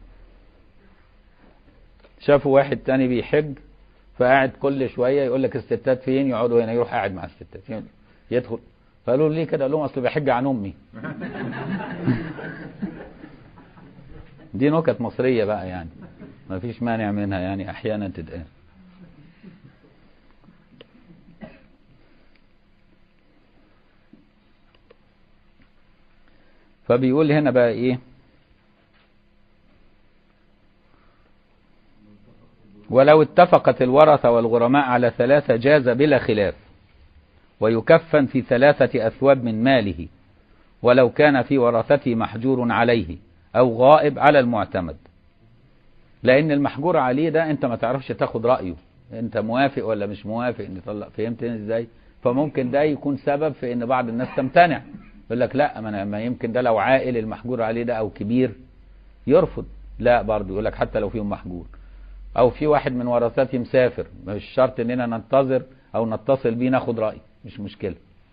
شافوا واحد تاني بيحج فقاعد كل شويه يقول لك الستات فين يقعدوا هنا يروح قاعد مع الستات يدخل فقالوا له ليه كده قال لهم اصل بحج عن امي دي نكت مصريه بقى يعني ما فيش مانع منها يعني احيانا تتقال فبيقول هنا بقى ايه ولو اتفقت الورثة والغرماء على ثلاثة جاز بلا خلاف ويكفن في ثلاثة أثواب من ماله ولو كان في ورثته محجور عليه أو غائب على المعتمد لأن المحجور عليه ده أنت ما تعرفش تاخد رأيه أنت موافق ولا مش موافق إن يطلق فهمتني إزاي فممكن ده يكون سبب في إن بعض الناس تمتنع يقول لك لا ما, أنا ما يمكن ده لو عائل المحجور عليه ده أو كبير يرفض لا برضه يقول لك حتى لو فيهم محجور او في واحد من ورثاتي مسافر مش شرط اننا ننتظر او نتصل بيه ناخد رايه مش مشكله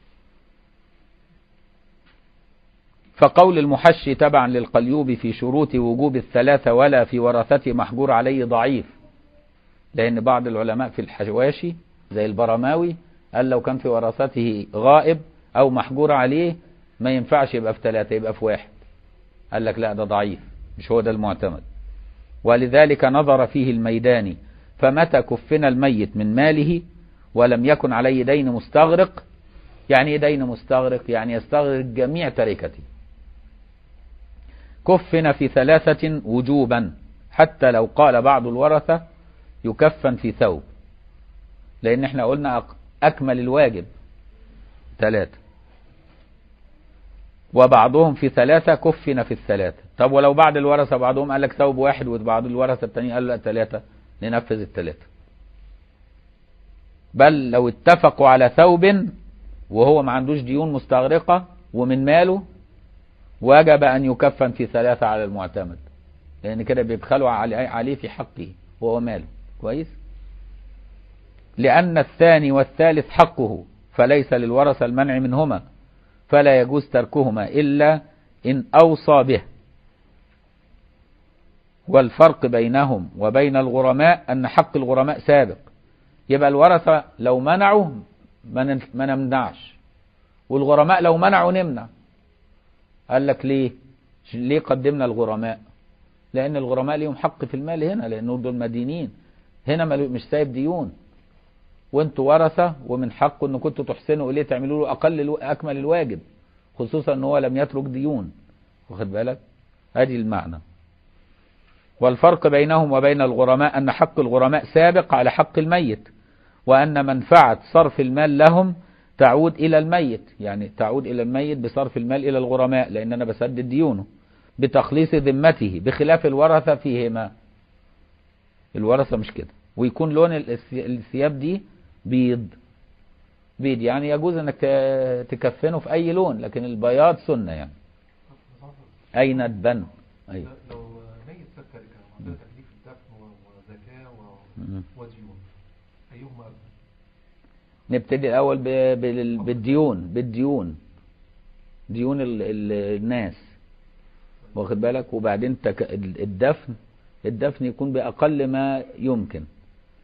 فقول المحشي تبعا للقليوب في شروط وجوب الثلاثة ولا في ورثته محجور عليه ضعيف لأن بعض العلماء في الحواشي زي البرماوي قال لو كان في ورثته غائب أو محجور عليه ما ينفعش يبقى في ثلاثة يبقى في واحد قال لك لا ده ضعيف مش هو ده المعتمد ولذلك نظر فيه الميداني فمتى كفن الميت من ماله ولم يكن عليه دين مستغرق يعني ايه دين مستغرق يعني يستغرق جميع تركته كفن في ثلاثة وجوبا حتى لو قال بعض الورثة يكفن في ثوب لان احنا قلنا أك- اكمل الواجب ثلاثة وبعضهم في ثلاثة كفن في الثلاثة طب ولو بعض الورثة بعضهم قال لك ثوب واحد وبعض الورثة التانيين قال لا ثلاثة ننفذ الثلاثة بل لو اتفقوا على ثوب وهو ما عندوش ديون مستغرقة ومن ماله وجب أن يكفن في ثلاثة على المعتمد لأن كده بيبخلوا علي- عليه في حقه وهو ماله كويس لأن الثاني والثالث حقه فليس للورثة المنع منهما فلا يجوز تركهما إلا إن أوصى به والفرق بينهم وبين الغرماء أن حق الغرماء سابق يبقى الورثة لو منعوا ما نن- ما نمنعش والغرماء لو منعوا نمنع قال لك ليه ش- ليه قدمنا الغرماء لأن الغرماء ليهم حق في المال هنا لأنه دول مدينين هنا ملو- مش سايب ديون وانتوا ورثة ومن حقه ان كنتوا تحسنوا اليه تعملوا له اقل الو... اكمل الواجب خصوصا ان هو لم يترك ديون واخد بالك ادي المعنى والفرق بينهم وبين الغرماء ان حق الغرماء سابق على حق الميت وان منفعة صرف المال لهم تعود الى الميت يعني تعود الى الميت بصرف المال الى الغرماء لان انا بسدد ديونه بتخليص ذمته بخلاف الورثة فيهما الورثة مش كده ويكون لون الث- الثياب دي بيض بيض يعني يجوز انك ت- تكفنه في اي لون لكن البياض سنة يعني اين الدن ايوه لو ميت ساب تركه وعندها تكليف الدفن و- وزكاه و- مم. وديون ايهما اكبر؟ نبتدي الاول ب- بال- بالديون بالديون ديون ال- ال- الناس واخد بالك وبعدين تك... ال- الدفن الدفن يكون باقل ما يمكن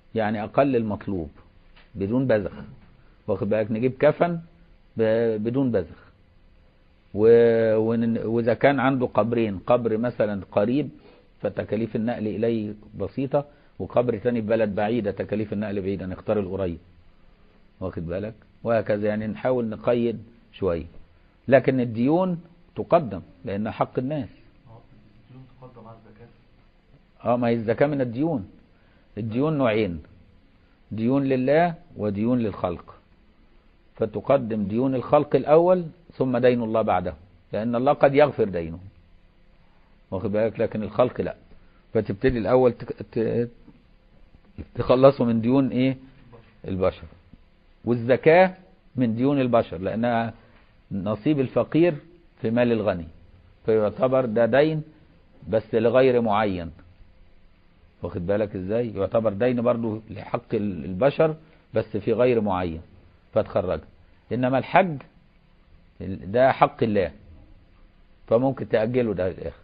يعني أقل المطلوب بدون بذخ واخد بالك نجيب كفن ب- بدون بذخ و- ون- وإذا كان عنده قبرين قبر مثلا قريب فتكاليف النقل إليه بسيطة وقبر تاني في بلد بعيدة تكاليف النقل بعيدة نختار القريب واخد بالك وهكذا يعني نحاول نقيد شوية لكن الديون تقدم لأن حق الناس اه الديون تقدم على الزكاة اه ما هي الزكاة من الديون الديون نوعين ديون لله وديون للخلق فتقدم ديون الخلق الأول ثم دين الله بعده لأن الله قد يغفر دينه واخد بالك لكن الخلق لا فتبتدي الأول تك- ت- تخلصوا من ديون إيه البشر والزكاة من ديون البشر لأنها نصيب الفقير في مال الغني فيعتبر ده دين بس لغير معين واخد بالك ازاي يعتبر دين برضو لحق ال- البشر بس في غير معين فتخرج انما الحج ال- ده حق الله فممكن تأجله ده للآخر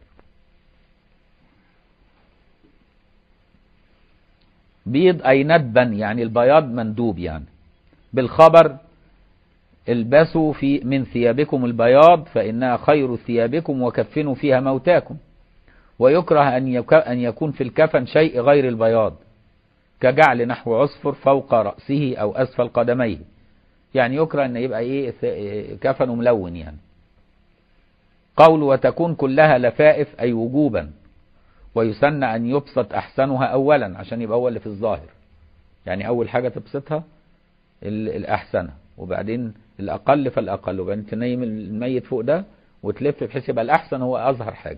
بيض أي ندبا يعني البياض مندوب يعني بالخبر البسوا في من ثيابكم البياض فإنها خير ثيابكم وكفنوا فيها موتاكم ويكره أن يك- أن يكون في الكفن شيء غير البياض كجعل نحو عصفر فوق رأسه أو أسفل قدميه يعني يكره أن يبقى إيه ث- كفنه ملون يعني قول وتكون كلها لفائف أي وجوبا ويسن أن يبسط أحسنها أولا عشان يبقى هو اللي في الظاهر يعني أول حاجة تبسطها ال- الأحسنة وبعدين الأقل فالأقل وبعدين تنيم الميت فوق ده وتلف بحيث يبقى الأحسن هو أظهر حاجة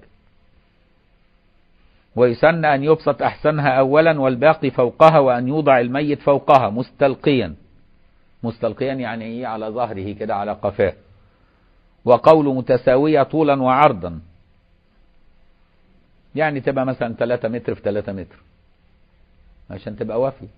ويسن أن يبسط أحسنها أولا والباقي فوقها وأن يوضع الميت فوقها مستلقيا مستلقيا يعني إيه على ظهره كده على قفاه وقول متساوية طولا وعرضا يعني تبقى مثلا 3 متر في 3 متر عشان تبقى وافي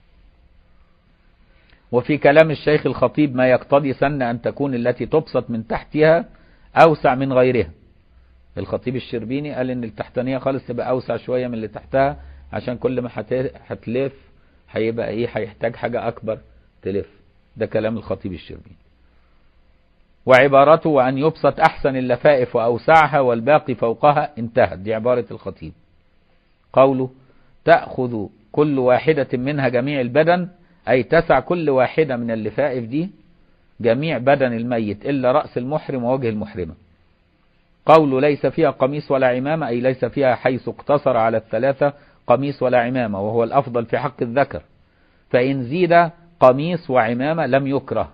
وفي كلام الشيخ الخطيب ما يقتضي سن أن تكون التي تبسط من تحتها أوسع من غيرها الخطيب الشربيني قال ان التحتانية خالص تبقى اوسع شوية من اللي تحتها عشان كل ما هت- هتلف هيبقى ايه هيحتاج حاجة اكبر تلف ده كلام الخطيب الشربيني وعبارته وان يبسط احسن اللفائف واوسعها والباقي فوقها انتهت دي عبارة الخطيب قوله تأخذ كل واحدة منها جميع البدن اي تسع كل واحدة من اللفائف دي جميع بدن الميت الا رأس المحرم ووجه المحرمة قول ليس فيها قميص ولا عمامة أي ليس فيها حيث اقتصر على الثلاثة قميص ولا عمامة وهو الأفضل في حق الذكر فإن زيد قميص وعمامة لم يكره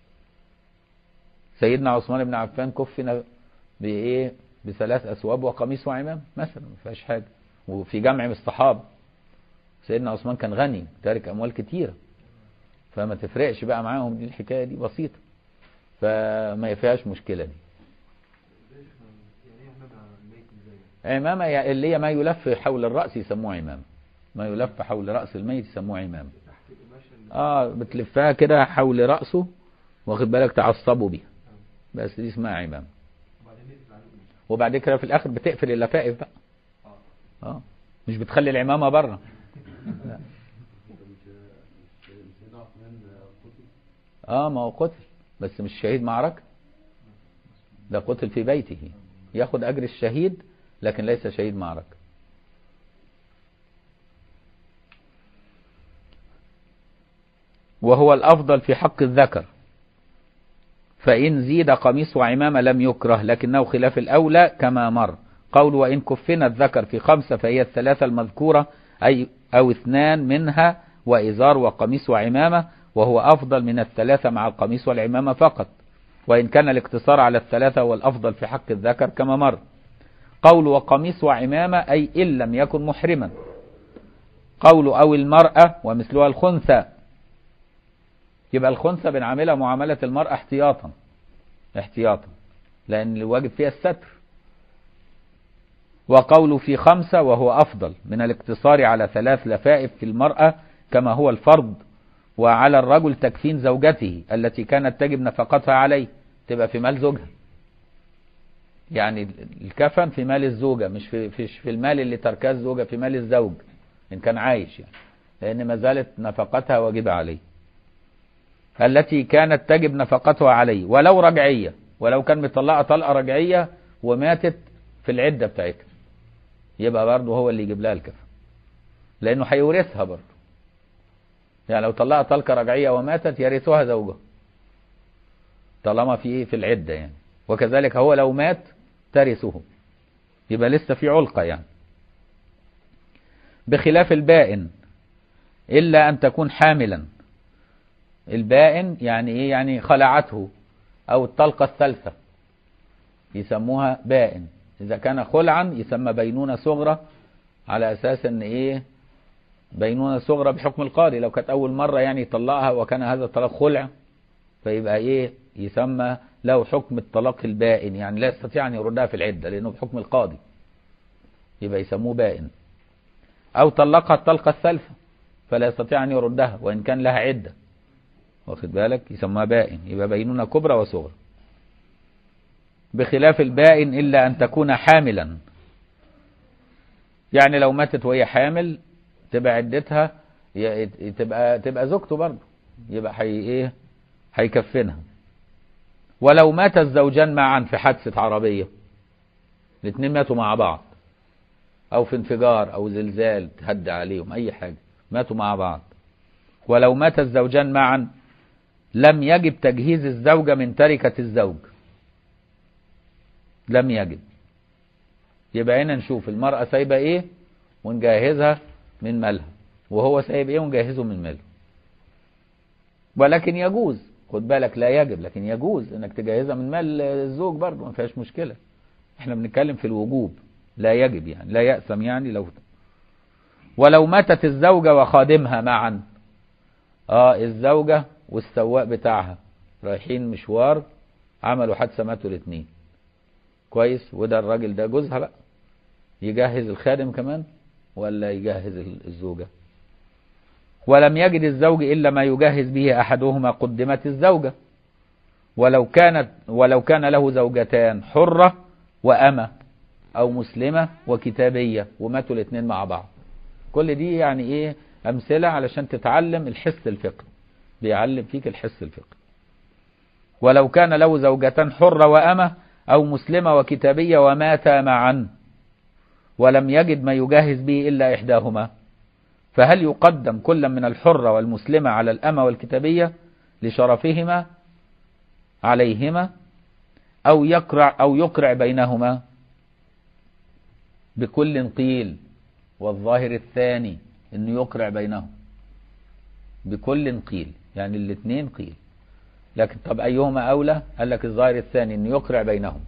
سيدنا عثمان بن عفان كفن بإيه بثلاث أثواب وقميص وعمامة مثلا ما فيهاش حاجة وفي جمع من الصحابة سيدنا عثمان كان غني تارك أموال كتيرة فما تفرقش بقى معاهم دي الحكاية دي بسيطة فما فيهاش مشكلة دي ازاي احنا يعني ايه عمامة الميت ازاي عمامة يا- اللي هي ما يلف حول الرأس يسموه عمامة ما يلف حول رأس الميت يسموه عمامة تحت القماشة اللي اه بتلفها كده حول رأسه واخد بالك تعصبوا بيها بس دي اسمها عمامة وبعدين نقفل عليه قماش وبعد كده في الآخر بتقفل اللفائف بقى اه اه مش بتخلي العمامة بره لا. اه ما هو قتل بس مش شهيد معركة ده قتل في بيته ياخد أجر الشهيد لكن ليس شهيد معركة وهو الأفضل في حق الذكر فإن زيد قميص وعمامة لم يكره لكنه خلاف الأولى كما مر قول وإن كفن الذكر في خمسة فهي الثلاثة المذكورة أي أو اثنان منها وإزار وقميص وعمامة وهو أفضل من الثلاثة مع القميص والعمامة فقط وإن كان الاقتصار على الثلاثة هو الأفضل في حق الذكر كما مر قول وقميص وعمامة أي إن لم يكن محرما قول أو المرأة ومثلها الخنثى يبقى الخنثى بنعملها معاملة المرأة احتياطا احتياطا لأن الواجب فيها الستر وقول في خمسة وهو أفضل من الاقتصار على ثلاث لفائف في المرأة كما هو الفرض وعلى الرجل تكفين زوجته التي كانت تجب نفقتها عليه تبقى في مال زوجها يعني الكفن في مال الزوجة مش في, في, في المال اللي تركاه الزوجة في مال الزوج إن كان عايش يعني لأن ما زالت نفقتها واجبة عليه التي كانت تجب نفقتها عليه ولو رجعية ولو كان مطلقة طلقة رجعية وماتت في العدة بتاعتها يبقى برضه هو اللي يجيب لها الكفن لأنه هيورثها برضه يعني لو طلقها طلقة رجعية وماتت يرثها زوجها طالما في ايه في العدة يعني وكذلك هو لو مات ترثه يبقى لسه في علقة يعني بخلاف البائن إلا أن تكون حاملا البائن يعني إيه يعني خلعته أو الطلقة الثالثة يسموها بائن إذا كان خلعا يسمى بينونة صغرى على أساس أن إيه بينونة صغرى بحكم القاضي لو كانت أول مرة يعني يطلقها وكان هذا الطلاق خلع فيبقى إيه يسمى له حكم الطلاق البائن يعني لا يستطيع أن يردها في العدة لأنه بحكم القاضي يبقى يسموه بائن أو طلقها الطلقة الثالثة فلا يستطيع أن يردها وإن كان لها عدة واخد بالك يسمى بائن يبقى بينونة كبرى وصغرى بخلاف البائن إلا أن تكون حاملا يعني لو ماتت وهي حامل تبقى عدتها ي- تبقى تبقى زوجته برضه يبقى حي ايه هيكفنها ولو مات الزوجان معا في حادثة عربية الاثنين ماتوا مع بعض او في انفجار او زلزال تهدى عليهم اي حاجة ماتوا مع بعض ولو مات الزوجان معا لم يجب تجهيز الزوجة من تركة الزوج لم يجب يبقى هنا نشوف المرأة سايبة ايه ونجهزها من مالها وهو سايب ايه ونجهزه من ماله ولكن يجوز خد بالك لا يجب لكن يجوز انك تجهزها من مال الزوج برضه ما فيهاش مشكلة احنا بنتكلم في الوجوب لا يجب يعني لا يأثم يعني لو ولو ماتت الزوجة وخادمها معا اه الزوجة والسواق بتاعها رايحين مشوار عملوا حادثة ماتوا الاثنين كويس وده الراجل ده جوزها بقى يجهز الخادم كمان ولا يجهز الزوجة ولم يجد الزوج إلا ما يجهز به أحدهما قدمت الزوجة ولو كانت ولو كان له زوجتان حرة وأمة أو مسلمة وكتابية وماتوا الاثنين مع بعض كل دي يعني إيه أمثلة علشان تتعلم الحس الفقهي بيعلم فيك الحس الفقهي ولو كان له زوجتان حرة وأمة أو مسلمة وكتابية وماتا معا ولم يجد ما يجهز به إلا إحداهما فهل يقدم كل من الحرة والمسلمة على الأمة والكتابية لشرفهما عليهما أو يقرع أو يقرع بينهما بكل قيل والظاهر الثاني انه يقرع بينهم بكل قيل يعني الاثنين قيل لكن طب ايهما اولى قال لك الظاهر الثاني انه يقرع بينهم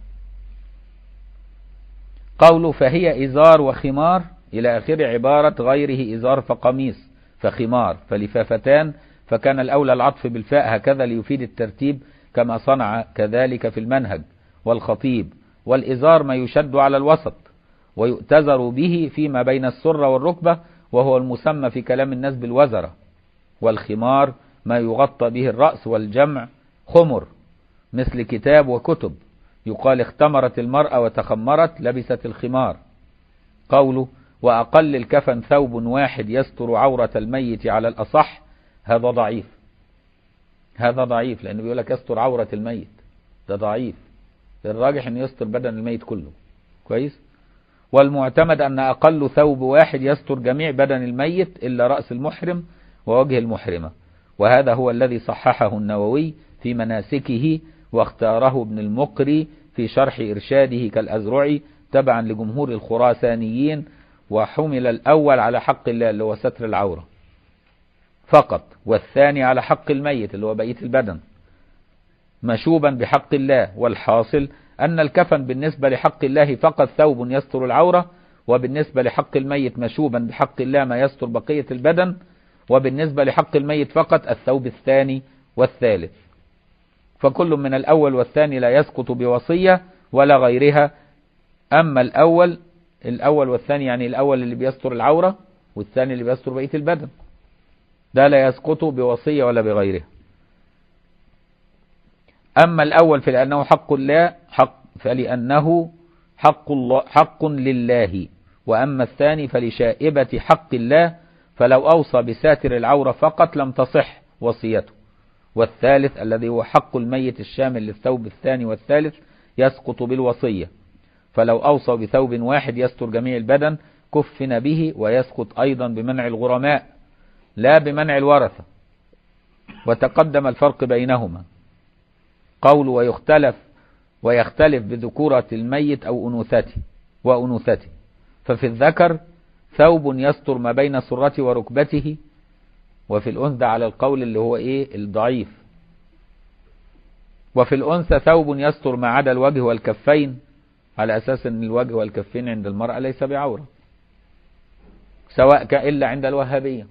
قوله فهي ازار وخمار الى اخر عبارة غيره ازار فقميص فخمار فلفافتان فكان الاولى العطف بالفاء هكذا ليفيد الترتيب كما صنع كذلك في المنهج والخطيب والازار ما يشد على الوسط ويؤتزر به فيما بين السرة والركبة وهو المسمى في كلام الناس بالوزرة والخمار ما يغطى به الرأس والجمع خمر مثل كتاب وكتب يقال اختمرت المرأة وتخمرت لبست الخمار قوله وأقل الكفن ثوب واحد يستر عورة الميت على الأصح هذا ضعيف هذا ضعيف لأنه بيقول لك يستر عورة الميت ده ضعيف الراجح أن يستر بدن الميت كله كويس والمعتمد أن أقل ثوب واحد يستر جميع بدن الميت إلا رأس المحرم ووجه المحرمة وهذا هو الذي صححه النووي في مناسكه واختاره ابن المقري في شرح إرشاده كالأزرعي تبعا لجمهور الخراسانيين وحمل الأول على حق الله اللي هو ستر العورة فقط والثاني على حق الميت اللي هو بقية البدن مشوبا بحق الله والحاصل أن الكفن بالنسبة لحق الله فقط ثوب يستر العورة وبالنسبة لحق الميت مشوبا بحق الله ما يستر بقية البدن وبالنسبة لحق الميت فقط الثوب الثاني والثالث فكل من الأول والثاني لا يسقط بوصية ولا غيرها أما الأول الأول والثاني يعني الأول اللي بيستر العورة والثاني اللي بيستر بقية البدن ده لا يسقط بوصية ولا بغيرها أما الأول فلأنه حق الله حق فلأنه حق الله حق لله وأما الثاني فلشائبة حق الله فلو أوصى بساتر العورة فقط لم تصح وصيته والثالث الذي هو حق الميت الشامل للثوب الثاني والثالث يسقط بالوصية فلو أوصى بثوب واحد يستر جميع البدن كفن به ويسقط أيضا بمنع الغرماء لا بمنع الورثة وتقدم الفرق بينهما قول ويختلف ويختلف بذكورة الميت أو أنوثته وأنوثته ففي الذكر ثوب يستر ما بين سرته وركبته وفي الأنثى على القول اللي هو إيه الضعيف وفي الأنثى ثوب يستر ما عدا الوجه والكفين على أساس أن الوجه والكفين عند المرأة ليس بعورة سواء كان إلا عند الوهابية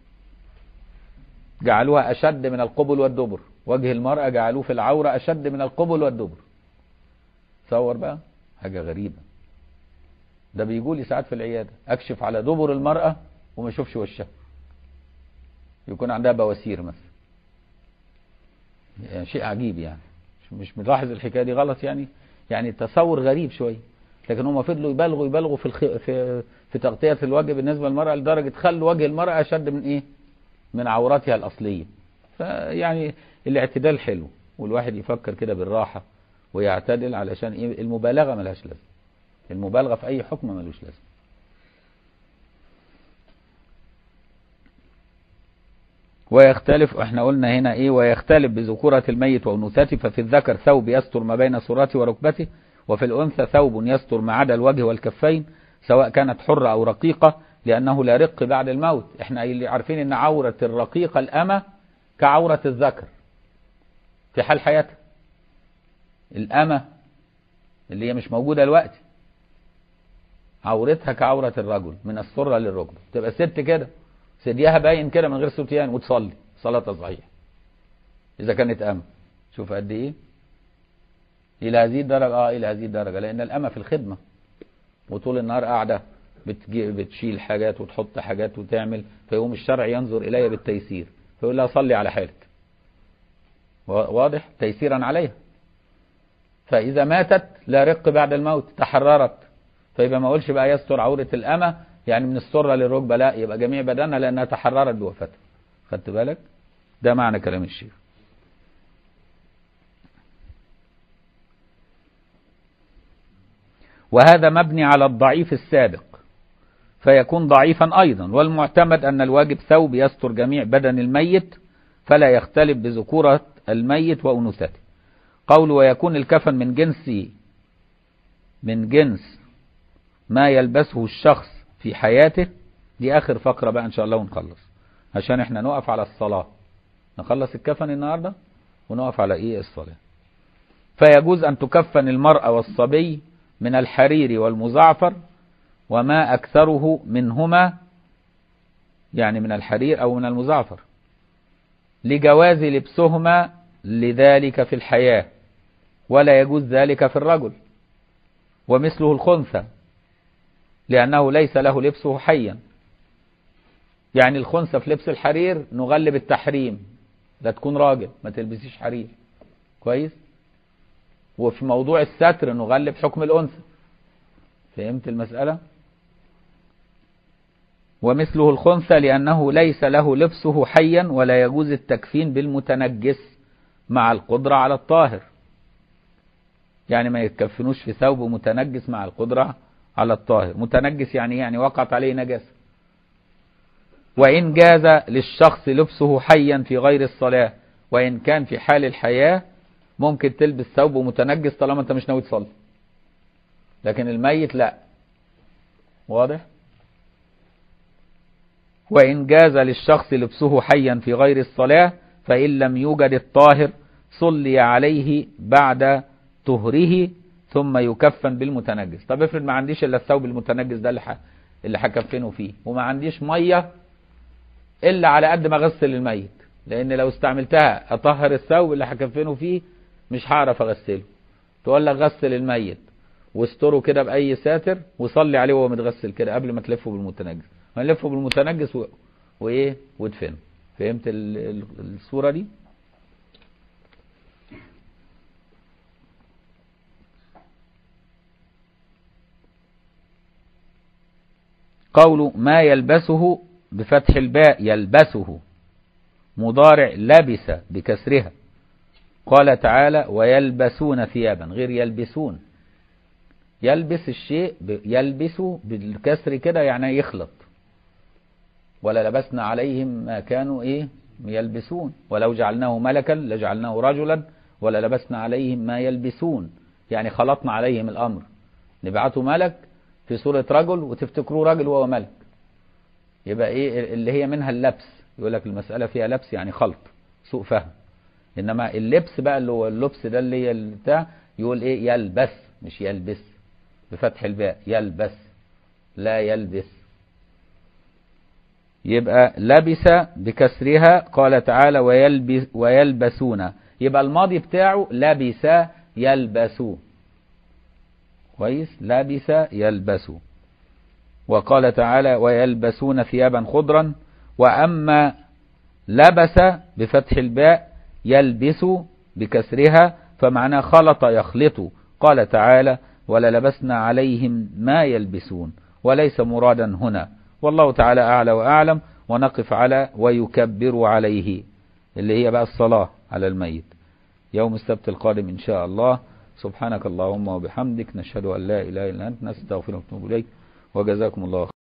جعلوها أشد من القبل والدبر وجه المرأة جعلوه في العورة أشد من القبل والدبر تصور بقى حاجة غريبة ده بيقول لي ساعات في العيادة أكشف على دبر المرأة وما أشوفش وشها يكون عندها بواسير مثلا يعني شيء عجيب يعني مش ملاحظ الحكاية دي غلط يعني يعني تصور غريب شوية لكن هم فضلوا يبالغوا يبالغوا في الخ... في في تغطية الوجه بالنسبة للمرأة لدرجة خلوا وجه المرأة أشد من إيه؟ من عوراتها الأصلية. فيعني الاعتدال حلو والواحد يفكر كده بالراحة ويعتدل علشان إيه؟ المبالغة ملهاش لازمة. المبالغة في أي حكم ملوش لازمة. ويختلف احنا قلنا هنا ايه ويختلف بذكورة الميت وانوثته ففي الذكر ثوب يستر ما بين سرته وركبته وفي الأنثى ثوب يستر ما عدا الوجه والكفين سواء كانت حرة أو رقيقة لأنه لا رق بعد الموت احنا اللي عارفين ان عورة الرقيقة الأمة كعورة الذكر في حال حياتها الأمة اللي هي مش موجودة دلوقتي عورتها كعورة الرجل من السرة للركبة تبقى ست كده ثديها باين كده من غير ستيان وتصلي صلاة صحيح إذا كانت أمة شوف قد إيه إلى هذه الدرجة آه إلى هذه الدرجة لأن الأمة في الخدمة وطول النهار قاعدة بتجي بتشيل حاجات وتحط حاجات وتعمل فيقوم الشرع ينظر إليها بالتيسير فيقول لها صلي على حالك واضح تيسيرا عليها فإذا ماتت لا رق بعد الموت تحررت فيبقى ما اقولش بقى يستر عورة الأمة يعني من السرة للركبة لا يبقى جميع بدنها لأنها تحررت بوفاتها خدت بالك ده معنى كلام الشيخ وهذا مبني على الضعيف السابق فيكون ضعيفا أيضا والمعتمد أن الواجب ثوب يستر جميع بدن الميت فلا يختلف بذكورة الميت وأنوثته قول ويكون الكفن من جنس من جنس ما يلبسه الشخص في حياته دي آخر فقرة بقى إن شاء الله ونخلص عشان احنا نقف على الصلاة نخلص الكفن النهاردة ونقف على إيه الصلاة فيجوز أن تكفن المرأة والصبي من الحرير والمزعفر وما أكثره منهما يعني من الحرير أو من المزعفر لجواز لبسهما لذلك في الحياة ولا يجوز ذلك في الرجل ومثله الخنثى لأنه ليس له لبسه حيا يعني الخنثى في لبس الحرير نغلب التحريم لا تكون راجل ما تلبسيش حرير كويس وفي موضوع الستر نغلب حكم الأنثى فهمت المسألة ومثله الخنثى لأنه ليس له لبسه حيا ولا يجوز التكفين بالمتنجس مع القدرة على الطاهر يعني ما يتكفنوش في ثوب متنجس مع القدرة على الطاهر متنجس يعني يعني وقعت عليه نجاسة وإن جاز للشخص لبسه حيا في غير الصلاة وإن كان في حال الحياة ممكن تلبس ثوب متنجس طالما انت مش ناوي تصلي لكن الميت لا واضح وإن جاز للشخص لبسه حيا في غير الصلاة فإن لم يوجد الطاهر صلي عليه بعد طهره ثم يكفن بالمتنجس طب افرض ما عنديش الا الثوب المتنجس ده اللي ح... اللي هكفنه فيه وما عنديش ميه الا على قد ما اغسل الميت لان لو استعملتها اطهر الثوب اللي هكفنه فيه مش هعرف اغسله تقول لك غسل الميت واستره كده باي ساتر وصلي عليه وهو متغسل كده قبل ما تلفه بالمتنجس هنلفه بالمتنجس و... وايه وادفنه فهمت ال... ال... الصوره دي قول ما يلبسه بفتح الباء يلبسه مضارع لبس بكسرها قال تعالى ويلبسون ثيابا غير يلبسون يلبس الشيء ب- يلبس بالكسر كده يعني يخلط ولا لبسنا عليهم ما كانوا ايه يلبسون ولو جعلناه ملكا لجعلناه رجلا ولا لبسنا عليهم ما يلبسون يعني خلطنا عليهم الامر نبعته ملك في صورة رجل وتفتكروه رجل وهو ملك يبقى ايه اللي هي منها اللبس يقول لك المسألة فيها لبس يعني خلط سوء فهم انما اللبس بقى اللي هو اللبس ده اللي هي بتاع يقول ايه يلبس مش يلبس بفتح الباء يلبس لا يلبس يبقى لبس بكسرها قال تعالى ويلبس ويلبسون يبقى الماضي بتاعه لبس يلبس كويس لبس يلبس وقال تعالى ويلبسون ثيابا خضرا وأما لبس بفتح الباء يلبس بكسرها فمعناه خلط يخلط قال تعالى وللبسنا عليهم ما يلبسون وليس مرادا هنا والله تعالى أعلى وأعلم ونقف على ويكبر عليه اللي هي بقى الصلاة على الميت يوم السبت القادم إن شاء الله سبحانك اللهم وبحمدك نشهد أن لا إله إلا أنت نستغفرك ونتوب إليك وجزاكم الله خيرا